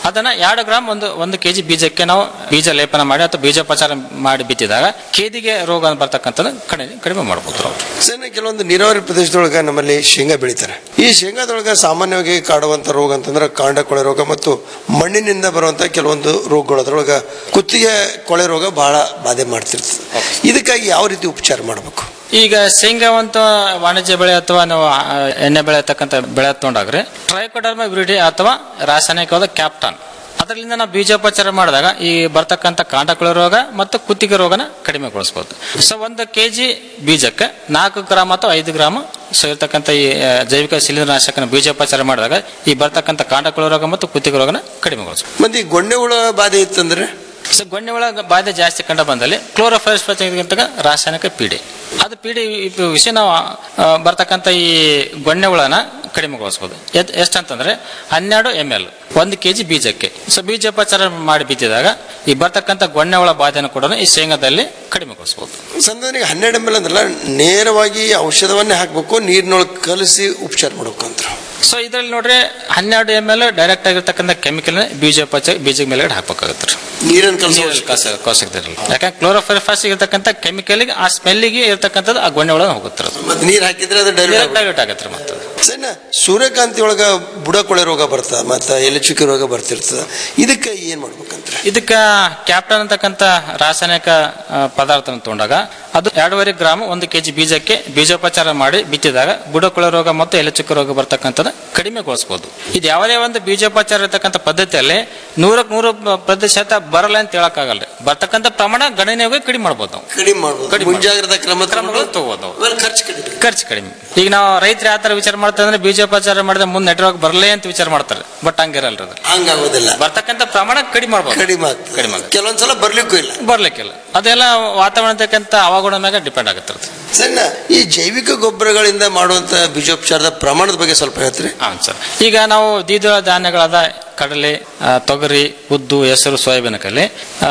ಅದನ್ನ ಎರಡು ಗ್ರಾಮ್ ಒಂದು ಒಂದು ಕೆಜಿ ಬೀಜಕ್ಕೆ ನಾವು ಬೀಜ ಲೇಪನ ಮಾಡಿ ಅಥವಾ ಬೀಜೋಪಚಾರ ಮಾಡಿ ಬಿತ್ತಿದಾಗ ಕೇದಿಗೆ ರೋಗ ಬರ್ತಕ್ಕಂಥದ್ದು ಕಡಿಮೆ ಕಡಿಮೆ ಮಾಡ್ಬೋದು ನಾವು ಸರ್ ಕೆಲವೊಂದು ನೀರಾವರಿ ಪ್ರದೇಶದೊಳಗ ನಮ್ಮಲ್ಲಿ ಶೇಂಗಾ ಬೆಳೀತಾರೆ ಈ ಶೇಂಗಾದೊಳಗ ಸಾಮಾನ್ಯವಾಗಿ ಕಾಡುವಂತ ರೋಗ ಅಂತಂದ್ರೆ ಕಾಂಡ ಕೊಳೆ ರೋಗ ಮತ್ತು ಮಣ್ಣಿನಿಂದ ಬರುವಂತ ಕೆಲವೊಂದು ರೋಗಗಳು ಅದರೊಳಗ ಕುತ್ತಿಗೆ ಕೊಳೆ ರೋಗ ಬಹಳ ಬಾಧೆ ಮಾಡ್ತಿರ್ತದೆ ಇದಕ್ಕಾಗಿ ಯಾವ ರೀತಿ ಉಪಚಾರ ಮಾಡಬೇಕು ಈಗ ಶೇಂಗಾವಂತ ವಾಣಿಜ್ಯ ಬೆಳೆ ಅಥವಾ ನಾವು ಆ, ಎಣ್ಣೆ ಬೆಳೆಯತಕ್ಕಂಥ ಬೆಳೆ ತಗೊಂಡಾಗ್ರೆ ಟ್ರೈಕೋಡರ್ಮ ವಿರಿಡಿ ಅಥವಾ ರಾಸಾಯನಿಕವಾದ ಕ್ಯಾಪ್ಟಾನ್ ಅದರಿಂದ ನಾವು ಬೀಜೋಪಚಾರ ಮಾಡಿದಾಗ ಈ ಬರ್ತಕ್ಕಂಥ ಕಾಂಡಕೊಳೆ ರೋಗ ಮತ್ತು ಕುತ್ತಿಗೆ ರೋಗನ ಕಡಿಮೆಗೊಳಿಸಬಹುದು ಸೊ ಒಂದು ಕೆಜಿ ಬೀಜಕ್ಕೆ ನಾಲ್ಕು ಗ್ರಾಮ್ ಅಥವಾ ಐದು ಗ್ರಾಮ್ ಸೊ ಇರ್ತಕ್ಕಂಥ ಈ ಆ, ಜೈವಿಕ ಶಿಲೀಂಧ್ರನಾಶಕನ ಬೀಜೋಪಚಾರ ಮಾಡಿದಾಗ ಈ ಬರ್ತಕ್ಕಂಥ ಕಾಂಡಕೊಳೆ ರೋಗ ಮತ್ತು ಕುತ್ತಿಗೆ ರೋಗನ ಕಡಿಮೆಗೊಳಿಸಬಹುದು ಮತ್ತೆ ಈ ಗೊಂಡೆ ಹುಳ ಬಾಧೆ ಇತ್ತಂದ್ರೆ ಸೊ ಗೊಣ್ಣೆ ಒಳಗೆ ಬಾಧೆ ಜಾಸ್ತಿ ಕಂಡು ಬಂದಲ್ಲಿ ಕ್ಲೋರೋಫೈರಸ್ ರಾಸಾಯನಿಕ ಪೀಡೆ ಅದು ಪೀಡೆ ಈ ವಿಷಯ ನಾವು ಆ, ಬರ್ತಕ್ಕಂಥ ಈ ಗೊಣ್ಣೆ ಹುಳನ ಕಡಿಮೆಗೊಳಿಸ್ಬೋದು ಎತ್- ಎಷ್ಟಂತಂದ್ರೆ ಹನ್ನೆರಡು ಎಮ್ ಎಲ್ ಒಂದು ಕೆ ಜಿ ಬೀಜಕ್ಕೆ ಸೊ ಬೀಜೋಪಚಾರ ಮಾಡಿ ಬಿತ್ತಿದಾಗ ಈ ಬರ್ತಕ್ಕಂಥ ಗೊಣ್ಣೆ ಹುಳ ಬಾಧೆಯನ್ನು ಕೂಡ ಈ ಶೇಂಗಾದಲ್ಲಿ ಕಡಿಮೆಗೊಳಿಸ್ಬೋದು ಸಂದನಿಗೆ ಹನ್ನೆರಡು ಎಮ್ ಎಲ್ ಅಂದ್ರಲ್ಲ ನೇರವಾಗಿ ಔಷಧವನ್ನೇ ಹಾಕಬೇಕು ನೀರಿನೊಳಗೆ ಕಲಸಿ ಉಪಚಾರ ಮಾಡ್ಬೇಕು ಅಂತ ಸೊ ಇದರಲ್ಲಿ ನೋಡ್ರಿ ಹನ್ನೆರಡು ಎಮ್ ಎಲ್ ಡೈರೆಕ್ಟ್ ಆಗಿರ್ತಕ್ಕಂಥ ಕೆಮಿಕಲ್ ಬೀಜೋಪಚಾರ ಬೀಜದ ಮೇಲ್ಗಡೆ ಹಾಕ್ಬೇಕಾಗುತ್ತೆ ರೀ. ನೀರನ್ನು ಕಲಸಿ ನೀರಲ್ಲಿ ಕಸ ಕಸಕ್ತಿರಲ್ಲ ಯಾಕಂದ್ರೆ ಕ್ಲೋರೋಫೈರಫಾಸ್ ಇರ್ತಕ್ಕಂಥ ಕೆಮಿಕಲ್ಗೆ ಆ ಸ್ಮೆಲ್ಲಿಗೆ ಇರ್ತಕ್ಕಂಥದ್ದು ಆ ಗೊಣ್ಣೆ ಒಳಗೆ ಹೋಗುತ್ತೆ ಅದು ಮತ್ತೆ ನೀರು ಹಾಕಿದ್ರೆ ಅದು ಡೈರೆಕ್ಟ್ ಡೈರೆಕ್ಟ್ ಆಗತ್ತೆ ರೀ ಮತ್ತೆ ಸಣ್ಣ ಸೂರ್ಯಕಾಂತಿ ಒಳಗ ಬುಡ ಕೊಳೆ ರೋಗ ಬರ್ತದ ಮತ್ತೆ ಎಲೆ ಚುಕ್ಕಿ ರೋಗ ಬರ್ತಿರ್ತದ ಇದಕ್ಕೆ ಏನ್ ಮಾಡ್ಬೇಕಂತ ಇದಕ್ಕ ಕ್ಯಾಪ್ಟನ್ ಅಂತಕ್ಕಂಥ ರಾಸಾಯನಿಕ ಆ, ಪದಾರ್ಥನ ತಗೊಂಡಾಗ ಅದು ಎರಡೂವರೆ ಗ್ರಾಮ್ ಒಂದು ಕೆಜಿ ಬೀಜಕ್ಕೆ ಬೀಜೋಪಚಾರ ಮಾಡಿ ಬಿತ್ತಿದಾಗ ಬುಡಕೊಳೆ ರೋಗ ಮತ್ತು ಎಲೆಚುಕ್ಕ ರೋಗ ಬರ್ತಕ್ಕಂಥದ್ದು ಕಡಿಮೆಗೊಳಿಸಬಹುದು ಇದು ಯಾವುದೇ ಒಂದು ಬೀಜೋಪಚಾರ ಇರತಕ್ಕಂಥ ಪದ್ಧತಿಯಲ್ಲಿ ನೂರಕ್ಕೆ ನೂರು ಪ್ರತಿಶತ ಬರಲ್ಲ ಅಂತ ಹೇಳಕ್ಕಾಗಲ್ಲ ಬರ್ತಕ್ಕಂಥ ಪ್ರಮಾಣ ಗಣನೀಯವಾಗಿ ಕಡಿಮೆ ಮಾಡ್ಬೋದು ನಾವು ಕಡಿಮೆ ಮಾಡ್ಬೋದು ಮುಂಜಾಗ್ರತಾ ಕ್ರಮ ಕ್ರಮಗಳು ತಗೋಬೋದು ನಾವು. ಖರ್ಚು ಕಡಿಮೆ ಖರ್ಚು ಕಡಿಮೆ ಈಗ ನಾವು ರೈತರು ಯಾವ ತರ ವಿಚಾರ ಮಾಡ್ತಾರೆ ಅಂದ್ರೆ ಬೀಜೋಪಚಾರ ಮಾಡಿದ್ರೆ ಮುಂದೆ ನೆಟ್ವರ್ಕ್ ಬರಲೇ ಅಂತ ವಿಚಾರ ಮಾಡ್ತಾರೆ ಬಟ್ ಹಂಗಿರಲ್ರಿ ಅದು ಹಂಗಾಗೋದಿಲ್ಲ ಬರ್ತಕ್ಕಂಥ ಪ್ರಮಾಣ ಕಡಿಮೆ ಮಾಡ್ಬೋದು ಕಡಿಮೆ ಆಗ್ತದೆ ಕಡಿಮೆ ಆಗುತ್ತೆ ಕೆಲವೊಂದ್ಸಲ ಬರ್ಲಿಕ್ಕೂ ಇಲ್ಲ ಬರ್ಲಿಕ್ಕಿಲ್ಲ ಅದೆಲ್ಲ ವಾತಾವರಣ ತಕ್ಕಂತ ಹವಾಗುಣ ಮ್ಯಾಗ ಡಿಪೆಂಡ್ ಆಗುತ್ತೆ ಅದು. ಸಣ್ಣ ಈ ಜೈವಿಕ ಗೊಬ್ಬರಗಳಿಂದ ಮಾಡುವಂತ ಬೀಜೋಪಚಾರದ ಪ್ರಮಾಣದ ಬಗ್ಗೆ ಸ್ವಲ್ಪ ಹೇಳ್ತೀರಿ ಹೌದು ಸರ್ ಈಗ ನಾವು ದ್ವಿದಳ ಧಾನ್ಯಗಳಾದ ಕಡಲೆ ಆ, ತೊಗರಿ ಉದ್ದು ಹೆಸರು ಸೋಯಾಬೀನಕಲ್ಲಿ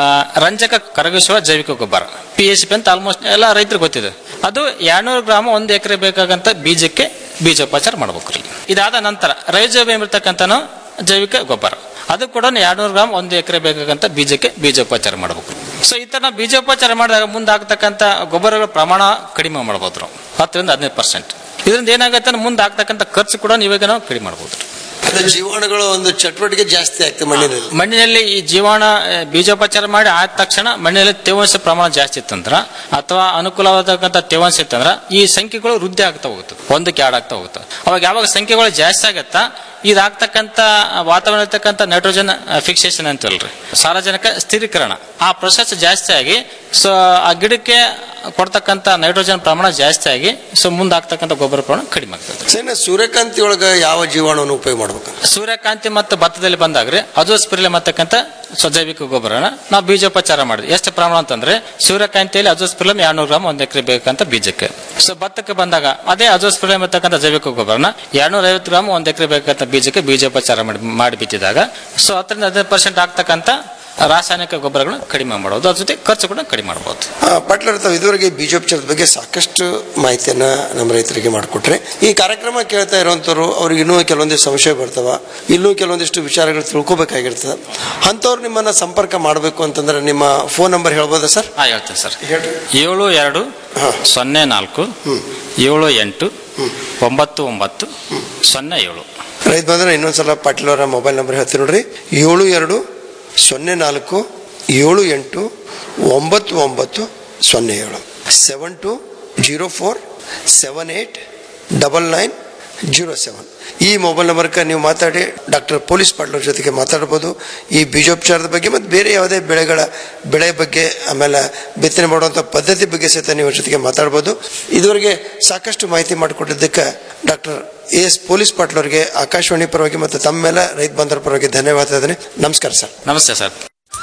ರಂಜಕ ಕರಗಿಸುವ ಜೈವಿಕ ಗೊಬ್ಬರ ಪಿ ಎಸ್ ಪಿ ಅಂತ ಆಲ್ಮೋಸ್ಟ್ ಎಲ್ಲ ರೈತರಿಗೆ ಗೊತ್ತಿದೆ ಅದು ಎರಡ್ನೂರು ಗ್ರಾಮ್ ಒಂದು ಎಕರೆ ಬೇಕಾಗಂತ ಬೀಜಕ್ಕೆ ಬೀಜೋಪಚಾರ ಮಾಡ್ಬೇಕು ರೀ ಇದಾದ ನಂತರ ರೈಜೋಬಿಯಂ ಇರ್ತಕ್ಕಂಥ ಜೈವಿಕ ಗೊಬ್ಬರ ಅದು ಕೂಡ ಎರಡ್ನೂರು ಗ್ರಾಮ್ ಒಂದು ಎಕರೆ ಬೇಕಾಗಂತ ಬೀಜಕ್ಕೆ ಬೀಜೋಪಚಾರ ಮಾಡಬೇಕು ಸೊ ಈ ತರ ನಾವು ಬೀಜೋಪಚಾರ ಮಾಡಿದಾಗ ಮುಂದೆ ಆಗ್ತಕ್ಕಂಥ ಗೊಬ್ಬರಗಳ ಪ್ರಮಾಣ ಕಡಿಮೆ ಮಾಡ್ಬೋದು ನಾವು ಹತ್ತರಿಂದ ಹದಿನೈದು ಪರ್ಸೆಂಟ್ ಇದರಿಂದ ಏನಾಗುತ್ತೆ ಅಂದ್ರೆ ಮುಂದೆ ಆಗ್ತಕ್ಕಂಥ ಖರ್ಚು ಕೂಡ ಇವಾಗ ನಾವು ಕಡಿಮೆ ಮಾಡ್ಬೋದು ಅದು ಜೀವಾಣುಗಳ ಒಂದು ಚಟುವಟಿಕೆ ಜಾಸ್ತಿ ಆಗ್ತದೆ ಮಣ್ಣಿನಲ್ಲಿ ಮಣ್ಣಿನಲ್ಲಿ ಈ ಜೀವಾಣ ಆ, ಬೀಜೋಪಚಾರ ಮಾಡಿ ಆದ ತಕ್ಷಣ ಮಣ್ಣಿನಲ್ಲಿ ತೇವಾಂಶ ಪ್ರಮಾಣ ಜಾಸ್ತಿ ಇತ್ತಂದ್ರ ಅಥವಾ ಅನುಕೂಲವಾದಕ್ಕಂಥ ತೇವಾಂಶ ಇತ್ತಂದ್ರ ಈ ಸಂಖ್ಯೆಗಳು ವೃದ್ಧಿ ಆಗ್ತಾ ಹೋಗುತ್ತೆ ಒಂದಕ್ಕೆ ಎರಡು ಆಗ್ತಾ ಹೋಗುತ್ತೆ ಅವಾಗ ಯಾವಾಗ ಸಂಖ್ಯೆಗಳು ಜಾಸ್ತಿ ಆಗತ್ತಾ ಇದಾಗ್ತಕ್ಕಂಥ ವಾತಾವರಣ ಇರ್ತಕ್ಕಂಥ ನೈಟ್ರೋಜನ್ ಫಿಕ್ಸೇಷನ್ ಅಂತಲ್ರಿ ಸಾರಜನಕ ಸ್ಥಿರೀಕರಣ ಆ ಪ್ರೊಸೆಸ್ ಜಾಸ್ತಿ ಆಗಿ ಸೊ ಆ ಗಿಡಕ್ಕೆ ಕೊಡ್ತಕ್ಕಂಥ ನೈಟ್ರೋಜನ್ ಪ್ರಮಾಣ ಜಾಸ್ತಿ ಆಗಿ ಸೊ ಮುಂದೆ ಆಗ್ತಕ್ಕಂಥ ಗೊಬ್ಬರ ಪ್ರಮಾಣ ಕಡಿಮೆ ಆಗ್ತದೆ ಸಣ್ಣ ಸೂರ್ಯಕಾಂತಿ ಒಳಗ ಯಾವ ಜೀವಾಣುವನ್ನು ಉಪಯೋಗ ಮಾಡ್ಬೇಕು ಸೂರ್ಯಕಾಂತಿ ಮತ್ತು ಭತ್ತದಲ್ಲಿ ಬಂದಾಗ್ರೆ ಅಜೋಸ್ಪಿರಿಲಮ್ ಅಂತಕ್ಕಂಥ ಸ್ವಜೈವಿಕ ಗೊಬ್ಬರನ ನಾವು ಬೀಜೋಪಚಾರ ಮಾಡಿದ್ವಿ ಎಷ್ಟು ಪ್ರಮಾಣ ಅಂತಂದ್ರೆ ಸೂರ್ಯಕಾಂತಿಯಲ್ಲಿ ಅಜೋಸ್ಪಿರಿಲಮ್ ಎರಡ್ನೂರು ಗ್ರಾಮ್ ಒಂದ್ ಎಕರೆ ಬೇಕಂತ ಬೀಜಕ್ಕೆ ಸೊ ಭತ್ತಕ್ಕೆ ಬಂದಾಗ ಅದೇ ಅಜೋಸ್ಪಿರಿಲಮ್ ಇರ್ತಕ್ಕಂಥ ಜೈವಿಕ ಗೊಬ್ಬರನ ಎರಡ್ನೂರ ಐವತ್ತು ಗ್ರಾಮ್ ಒಂದ್ ಎಕರೆ ಬೇಕಂತ ಬೀಜಕ್ಕೆ ಬೀಜೋಪಚಾರ ಮಾಡಿ ಮಾಡಿ ಬಿತ್ತಿದಾಗ ಸೊ ಹತ್ತರಿಂದ ಹದಿನೈದು ಪರ್ಸೆಂಟ್ ಆಗ್ತಕ್ಕಂಥ ರಾಸಾಯನಿಕ ಗೊಬ್ಬರಗಳನ್ನ ಕಡಿಮೆ ಮಾಡೋದು ಅದ್ರ ಜೊತೆ ಖರ್ಚು ಕೂಡ ಕಡಿಮೆ ಮಾಡಬಹುದು ಪಟ್ಲರ್ ತಾವು ಇದುವರೆಗೆ ಬೀಜೋಪಚಾರದ ಬಗ್ಗೆ ಸಾಕಷ್ಟು ಮಾಹಿತಿಯನ್ನ ನಮ್ಮ ರೈತರಿಗೆ ಮಾಡಿಕೊಟ್ರೆ ಈ ಕಾರ್ಯಕ್ರಮ ಕೇಳ್ತಾ ಇರುವಂತವ್ರು ಅವ್ರಿಗೆ ಇನ್ನೂ ಕೆಲವೊಂದಿಷ್ಟು ಸಂಶಯ ಬರ್ತಾವ ಇನ್ನೂ ಕೆಲವೊಂದಿಷ್ಟು ವಿಚಾರಗಳು ತಿಳ್ಕೊಬೇಕಾಗಿರ್ತದೆ ಅಂಥವ್ರು ನಿಮ್ಮನ್ನ ಸಂಪರ್ಕ ಮಾಡಬೇಕು ಅಂತಂದ್ರೆ ನಿಮ್ಮ ಫೋನ್ ನಂಬರ್ ಹೇಳ್ಬೋದಾ ಸರ್ ಹಾ ಹೇಳ್ತೇನೆ ಸರ್ ಏಳು ಎರಡು ಸೊನ್ನೆ ನಾಲ್ಕು ಏಳು ಎಂಟು ಒಂಬತ್ತು ಒಂಬತ್ತು ಸೊನ್ನೆ ಏಳು ರೈತ ಬಂದ್ರೆ ಇನ್ನೊಂದ್ಸಲ ಪಾಟೀಲ್ ಅವರ ಮೊಬೈಲ್ ನಂಬರ್ ಹೇಳ್ತೀನಿ ನೋಡ್ರಿ ಏಳು ಎರಡು ಸೊನ್ನೆ ನಾಲ್ಕು ಏಳು ಎಂಟು ಒಂಬತ್ತು ಒಂಬತ್ತು ಸೊನ್ನೆ ಏಳು seven two zero four seven eight double nine zero seven ಈ ಮೊಬೈಲ್ ನಂಬರ್ಗೆ ನೀವು ಮಾತಾಡಿ ಡಾಕ್ಟರ್ ಪೊಲೀಸ್ ಪಾಟ್ಲರ್ ಜೊತೆಗೆ ಮಾತಾಡ್ಬೋದು ಈ ಬೀಜೋಪಚಾರದ ಬಗ್ಗೆ ಮತ್ತು ಬೇರೆ ಯಾವುದೇ ಬೆಳೆಗಳ ಬೆಳೆ ಬಗ್ಗೆ ಆಮೇಲೆ ಬಿತ್ತನೆ ಮಾಡುವಂಥ ಪದ್ಧತಿ ಬಗ್ಗೆ ಸಹಿತ ನೀವು ಅವ್ರ ಜೊತೆಗೆ ಮಾತಾಡ್ಬೋದು ಇದುವರೆಗೆ ಸಾಕಷ್ಟು ಮಾಹಿತಿ ಮಾಡಿಕೊಟ್ಟಿದ್ದಕ್ಕೆ ಡಾಕ್ಟರ್ ಎ ಎಸ್ ಪೊಲೀಸ್ ಪಾಟ್ಲರ್ಗೆ ಆಕಾಶವಾಣಿ ಪರವಾಗಿ ಮತ್ತು ತಮ್ಮ ಮೇಲೆ ರೈತ ಬಂಧುರ ಪರವಾಗಿ ಧನ್ಯವಾದ ಇದ್ದೀನಿ ನಮಸ್ಕಾರ ಸರ್ ನಮಸ್ತೆ ಸರ್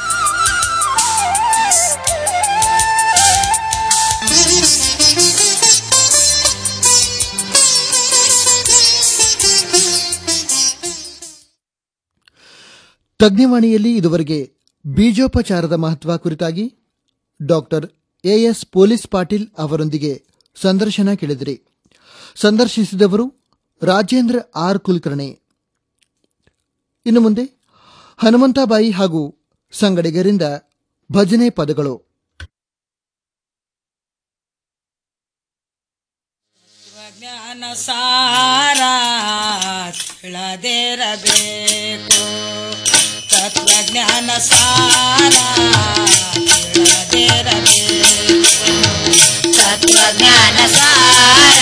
ತಜ್ಞವಾಣಿಯಲ್ಲಿ ಇದುವರೆಗೆ ಬೀಜೋಪಚಾರದ ಮಹತ್ವ ಕುರಿತಾಗಿ ಡಾಕ್ಟರ್ ಎಎಸ್ ಪೊಲೀಸ್ ಪಾಟೀಲ್ ಅವರೊಂದಿಗೆ ಸಂದರ್ಶನ ಕೇಳಿದಿರಿ ಸಂದರ್ಶಿಸಿದವರು ರಾಜೇಂದ್ರ ಆರ್ ಕುಲಕರ್ಣಿ ಇನ್ನು ಮುಂದೆ ಹನುಮಂತಬಾಯಿ ಹಾಗೂ ಸಂಗಡಿಗರಿಂದ ಭಜನೆ ಪದಗಳು ಜ್ಞಾನ ಸಾರ ತಿಳದಿರಬೇಕು ತತ್ವಜ್ಞಾನ ಸಾರ ತಿಳದಿರಬೇಕು ತತ್ವಜ್ಞಾನ ಸಾರ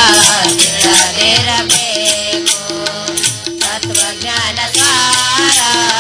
ತಿಳದಿರಬೇಕು ತತ್ವಜ್ಞಾನ ಸಾರ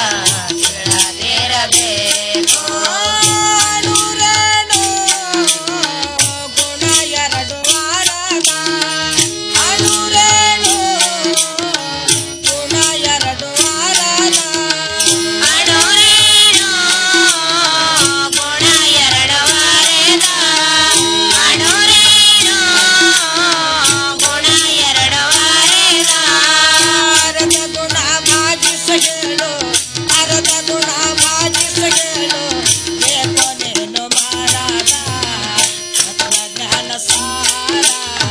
ತಿಳದಿರಬೇಕು ನೂರೇನು ಗುಣ ಎರಡು ವಾರದ ಅಣುರೇನು ಗುಣ ಎರಡು ವಾರದ ಅಣುರೇನು ಗುಣ ಎರಡು ವಾರದ ಅಣುರೇನು ಗುಣ ಎರಡು ವಾರದ ಅರದ ಗುಣ ಮಾಜಿಸಗಳು ಅರದ ಗುಣ ಮಾಜಿಸಗಳು ಬೇಕೋ ನೀನು ಮಾರಾದ ತತ್ವಜ್ಞಾನ ಸಾರ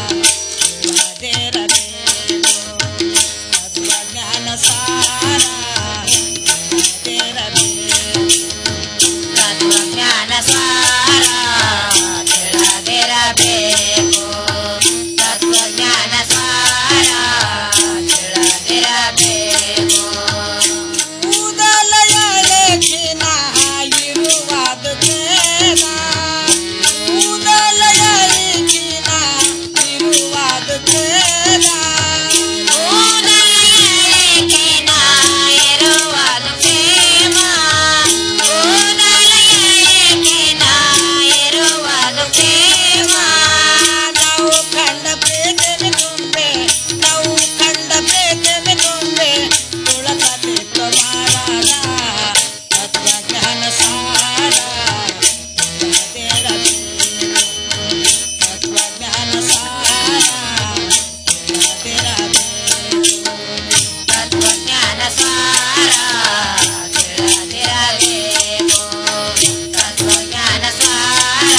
ತಿಳದಿರಬೇಕು ತತ್ವಜ್ಞಾನ ಸಾರ ತಿಳದಿರಬೇಕು ತತ್ವಜ್ಞಾನ ಸಾರ ತಿಳದಿರಬೇಕು ತತ್ವಜ್ಞಾನ ಸಾರ ತಿಳದಿರಬೇಕು ಕೂದಲಯಲೇಖಿನ ಇರುವುದು ಬೇಗ ಕೂದಲಯಲೇಖಿನ ಇರುವುದು ಬೇಗ ಕೂದಲಯಲೇಖಿನ ಇರುವುದು ಪ್ರೇಮ ಕೂದಲಯಲೇಖಿನ ಇರುವುದು ಪ್ರೇಮ ನಾವು ಕಂಡ ಪ್ರೇತನೆ ಗೊಂಬೆ ನಾವು ಕಂಡ ಪ್ರೇತನೆ ಗೊಂಬೆ ತುಳಕತಿತ್ತು ಮಾರಾದ ತತ್ವಜ್ಞಾನ ಸಾರ ತಿಳದಿರಬೇಕು ತತ್ವಜ್ಞಾನ ಸಾರ ತಿಳದಿರಬೇಕು ತತ್ವಜ್ಞಾನ ಸಾರ ತಿಳದಿರಬೇಕು ತತ್ವಜ್ಞಾನ ಸಾರ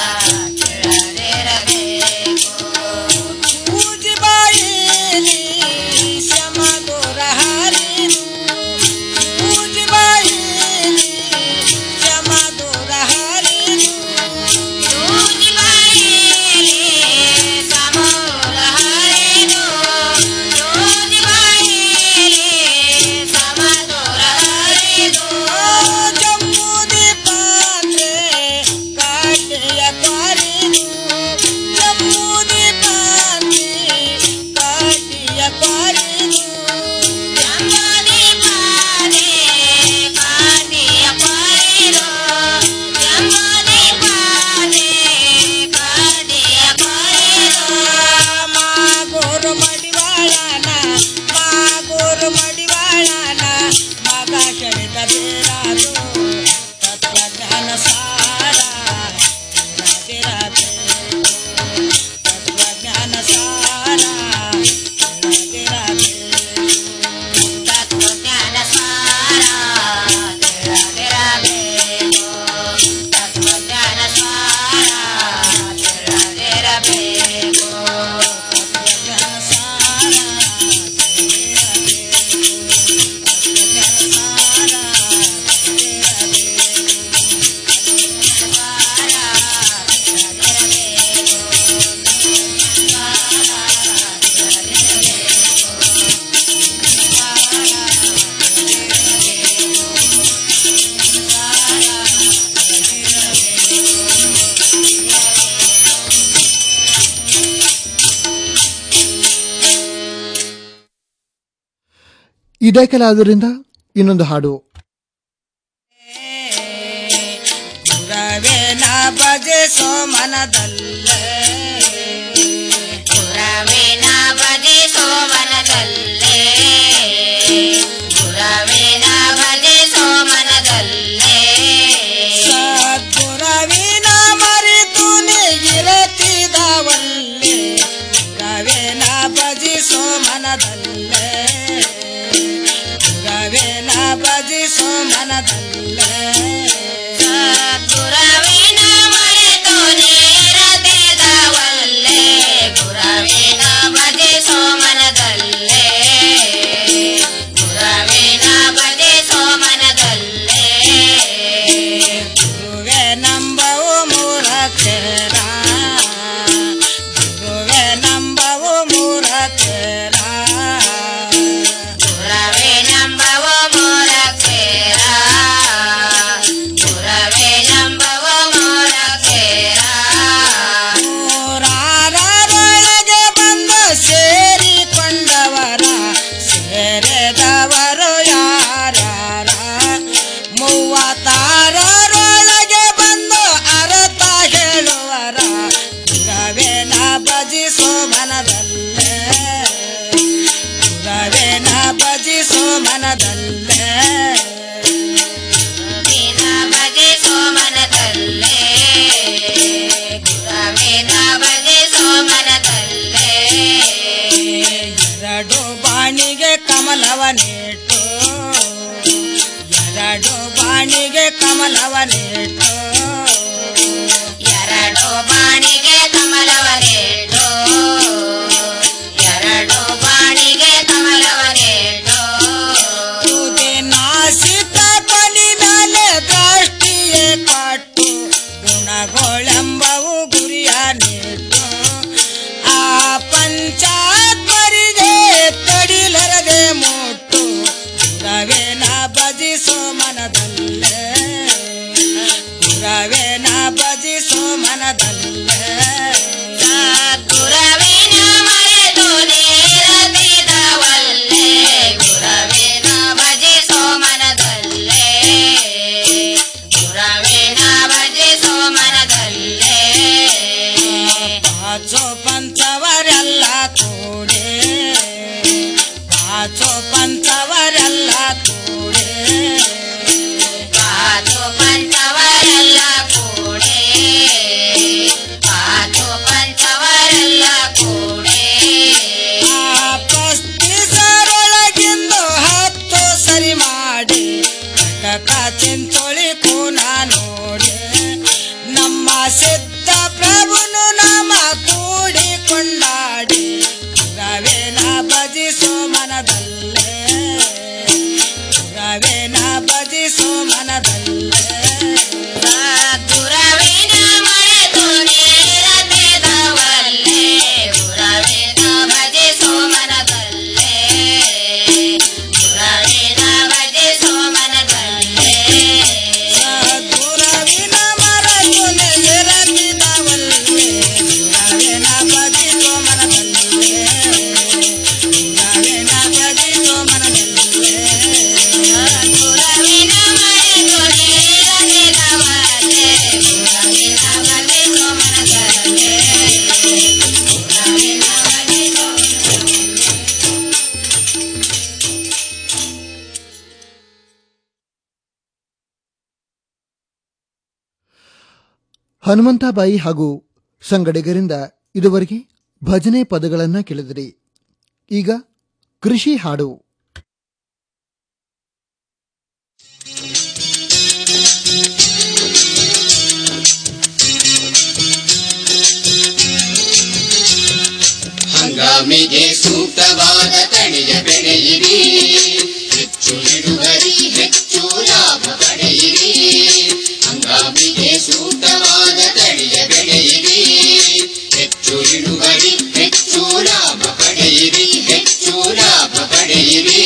ತಿಳದಿರಬೇಕು ಪೂಜಿ ಬಾಯಿಲಿ ಶಮ ದೂರ ಹರಿದು ಪೂಜಿ ಬಾಯಿಲಿ ಶಮ ದೂರ ಹರಿದು ಸೂಜಿ ಬಾಯಿಲಿ ಸಮೂಲ ಹರಿದು ಸೂಜಿ ಬಾಯಿಲಿ ಸಮದೂರ ಹರಿದು ಜಮ್ಮುದಿ ಪಾತ್ರೆ ಕಾಟಿಯ ಕಾರಿದು ಜಮ್ಮುದಿ ಪಾತ್ರೆ ಕಾಟಿಯ ಕಾರಿದು ಜಮ್ಮದಿ ಪಾದೆ ಕಾದಿಯ ಕೊಯ್ದು ಜಮ್ಮದಿ ಪಾದೆ ಕಾದಿಯ ಕೊಯ್ದು ಮಾಗೋರು ಮಡಿವಾಳನ ಮಾಗೋರು ಮಡಿವಾಳನ ಮಗ ಕೆಳಿದ ಬೇರಾದು ತತ್ವಜ್ಞಾನ ಸಾರ ತಿಳದಿರಬೇಕು ತತ್ವಜ್ಞಾನ ಸಾರ ತಿಳದಿರಬೇಕು ತತ್ವಜ್ಞಾನ ಸಾರ ತಿಳದಿರಬೇಕು ತತ್ವಜ್ಞಾನ ಸಾರ ತಿಳದಿರಬೇಕು ತತ್ವಜ್ಞಾನ ಸಾರ ಇದೇ ಕೆಲವುದರಿಂದ ಇನ್ನೊಂದು ಹಾಡು ಗುರವೇನ ಭಜೆ ಸೋಮನದಲ್ಲೇ ಗುರವೇನ ಭಜೆ ಸೋಮನದಲ್ಲೇ ಗುರವೇನ ಭಜೆ ಸೋಮನದಲ್ಲೇ ಸದ್ಗುರವಿನ ಮರೆತು ಇರತಿದವಲ್ಲೇ ಗುರವೇನ ಭಜಿಸೋ ಮನದಲ್ಲೇ ಗುರವೇನ ಭಜಿಸೋ ಮನದಲ್ಲೇ ಗುರವೇನ ಮರೆತು ನೀರತೆದವಲ್ಲೇ ಗುರವೇನ ಭಜೆ ಸೋಮನದಲ್ಲೇ ಗುರವೇನ ಭಜೆ ಸೋಮನ ಸೋಮನದಲ್ಲೇ ಗುರುವಿನ ಭಜೆ ಸೋಮನದಲ್ಲೇ ಗುರುವಿನ ಭಜೆ ಸೋಮನದಲ್ಲೇ ಎರಡು ಬಾಣಿಗೆ ಕಮಲವ ನೆಟ್ಟು ಎರಡು ಬಾಣಿಗೆ ಕಮಲವ ನೆಟ್ಟು ಎರಡು ಬಾಣಿಗೆ ಕಮಲವನೇಟು ಎರಡು ಬಾಣಿಗೆ ಕಮಲವನೇಟು ತುದಿ ನಾಸಿಕ ಬಲಿ ಮೇಲೆ ದೃಷ್ಟಿಯೇ ಕಟ್ಟು ಗುಣಗಳೆಂಬವು ಗುರಿಯ ನೆಟ್ಟು ಆ ಪಂಚಾತ್ಮರಿಗೆ ತಡಿಲರದೆ ಮುಟ್ಟು ಗುರವೇನ ಭಜಿಸೋ ಮನದಲ್ಲೇ ಗುರವೇನ ಭಜಿಸೋ ಮನದಲ್ಲೇ ಗುರವಿನ ಮರೆತು ನೇರದಿದವಲ್ಲೇ ಗುರವಿನ ಭಜೆ ಸೋಮನದಲ್ಲೇ ಗುರವಿನ ಭಜೆ ಸೋಮನದಲ್ಲೇ ಬಾಚೋ ಪಂಚವರೆಲ್ಲ ಕೂಡೆ ಬಾಚೋ ಪಂಚವರೆಲ್ಲ ಕೂಡೆ ಪಾತು ಪಂಚವರೆಲ್ಲ ಕೂಡೆ ಪಾತು ಪಂಚವರೆಲ್ಲ ಕೂಡೆ ಆ ಪಸ್ತಿಸರೊಳಗಿಂದು ಹತ್ತು ಸರಿ ಮಾಡಿ ಕಟಕ ಚಿಂಚೋಳಿ ಕೂನ ನೋಡೆ ನಮ್ಮ ಸಿದ್ಧ ಪ್ರಭುನು ನಮ್ಮ ಕೂಡಿ ಕೊಂಡಾಡಿ ರವೇನ ಭಜಿಸೋ ಮನದಲ್ಲೇ ರವೇನ ಭಜಿಸೋ ಮನದಲ್ಲೇ ಗುರವಿನ ಮರೆತು ನೇರದಿದವಲ್ಲೇ ಗುರವಿನ ಭಜೆ ಸೋಮನದಲ್ಲೇ ಗುರವಿನ ಭಜೆ ಸೋಮನದಲ್ಲೇ ಗುರವಿನ ಮರತು ನೆರದಿದವಲ್ಲೇ ಗುರವಿನ ಭಜಿಸೋ ಮನದಲ್ಲೇ ಗುರವಿನ ಭಜಿಸೋ ಮನದಲ್ಲೇ ಗುರವಿನ ಮರೆತು ನೇರದಿದವಲ್ಲೇ ಗುರವಿನ ಭಜೆ ಸೋಮನದಲ್ಲೇ ಗುರವಿನ ಭಜೆ ಹನುಮಂತಾಬಾಯಿ ಹಾಗೂ ಸಂಗಡಿಗರಿಂದ ಇದುವರೆಗೆ ಭಜನೆ ಪದಗಳನ್ನು ಕೇಳಿದಿರಿ ಈಗ ಕೃಷಿ ಹಾಡು ಹಂಗಾಮಿಗೆ ಸೂಕ್ತವಾದ ತಳಿಯ ಬೆಳೆಯಿರಿ ಹೆಚ್ಚು ಇಳುವರಿ ಹೆಚ್ಚು ಲಾಭ ಪಡೆಯಿರಿ ಹಂಗಾಮಿಗೆ ಸೂಕ್ತವಾದ ತಳಿಯ ಬೆಳೆಯಿರಿ ಹೆಚ್ಚು ಇಳುವರಿ ಹೆಚ್ಚು ಲಾಭ ಪಡೆಯಿರಿ ಹೆಚ್ಚು ಲಾಭ ಪಡೆಯಿರಿ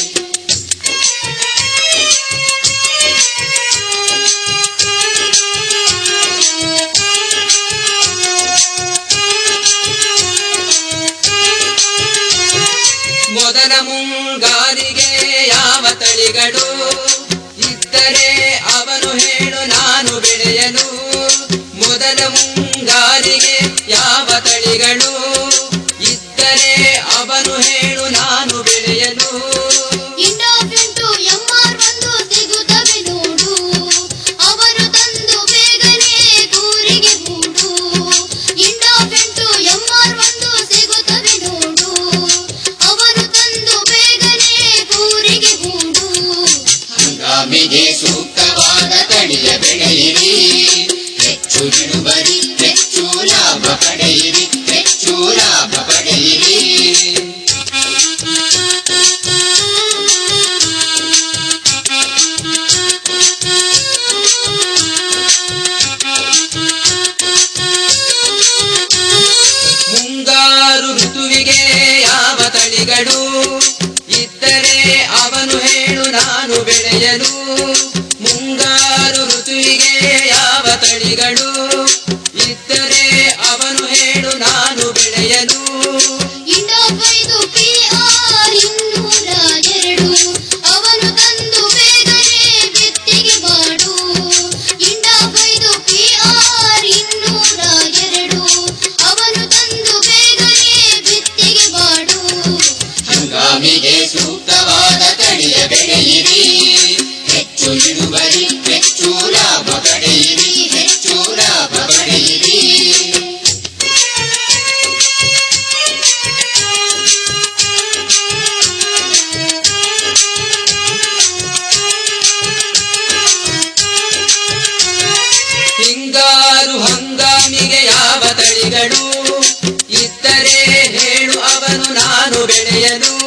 ಮೊದಲ ಮುಂಗಾರಿಗೆ ಯಾವ ತಳಿಗಳು ಇದ್ದರೆ ಅವನು ಹೇಳು ನಾನು ಬೆಳೆಯಲು ಮೊದಲ ಮುಂಗಾರಿಗೆ ಯಾವ ತಳಿಗಳು ಇದ್ದರೆ ಅವನು ಹೇಳು ನಾನು ಬೆಳೆಯಲು ಇಂಡೋಫಿಂಟು ಎಂಆರ್ ಒಂದು ಸಿಗುತ್ತವೆ ನೋಡು ಅವರು ತಂದು ಬೇಗನೆ ಕೂರಿಗೆ ಹೂಡು ಇಂಡೋಫಿಂಟು ಎಂಆರ್ ಒಂದು ಸಿಗುತ್ತವೆ ನೋಡು ಅವರು ತಂದು ಬೇಗನೆ ಕೂರಿಗೆ ಹೂಡು ಹಂಗಾಮಿಗೆ ಸೂಕ್ತವಾದ ತಳಿಯ ಬೆಳೆಯಿರಿ ಹೆಚ್ಚು ಇಳುವರಿ ಹೆಚ್ಚು ಲಾಭ ಪಡೆಯಿರಿ ಹೆಚ್ಚು ಲಾಭ ಪಡೆಯಿರಿ ಮುಂಗಾರು ಋತುವಿಗೆ ಯಾವ ತಳಿಗಳು ಇದ್ದರೆ ಅವನು ಹೇಳು ನಾನು ಬೆಳೆಯಲು ಮುಂಗಾರು ಋತುವಿಗೆ ಯಾವ ತಳಿಗಳು ಇದ್ದರೆ ಅವನು ಹೇಳು ನಾನು ಬೆಳೆಯಲು ಇಂಡೋಫೈದು ಪಿಆರ್ ಇನ್ನೂರ ಎರಡು ಅವನು ತಂದು ಬೇಗನೆ ಬಿತ್ತಿಗೆ ಮಾಡು ಇಂಡೋಫೈದು ಪಿಆರ್ ಇನ್ನೂರ ಎರಡು ಅವನು ತಂದು ಬೇಗನೆ ಬಿತ್ತಿಗೆ ಮಾಡು ಹಂಗಾಮಿಗೆ ಸೂಕ್ತವಾದ ತಳಿಯ ಬೆಳೆಯಲು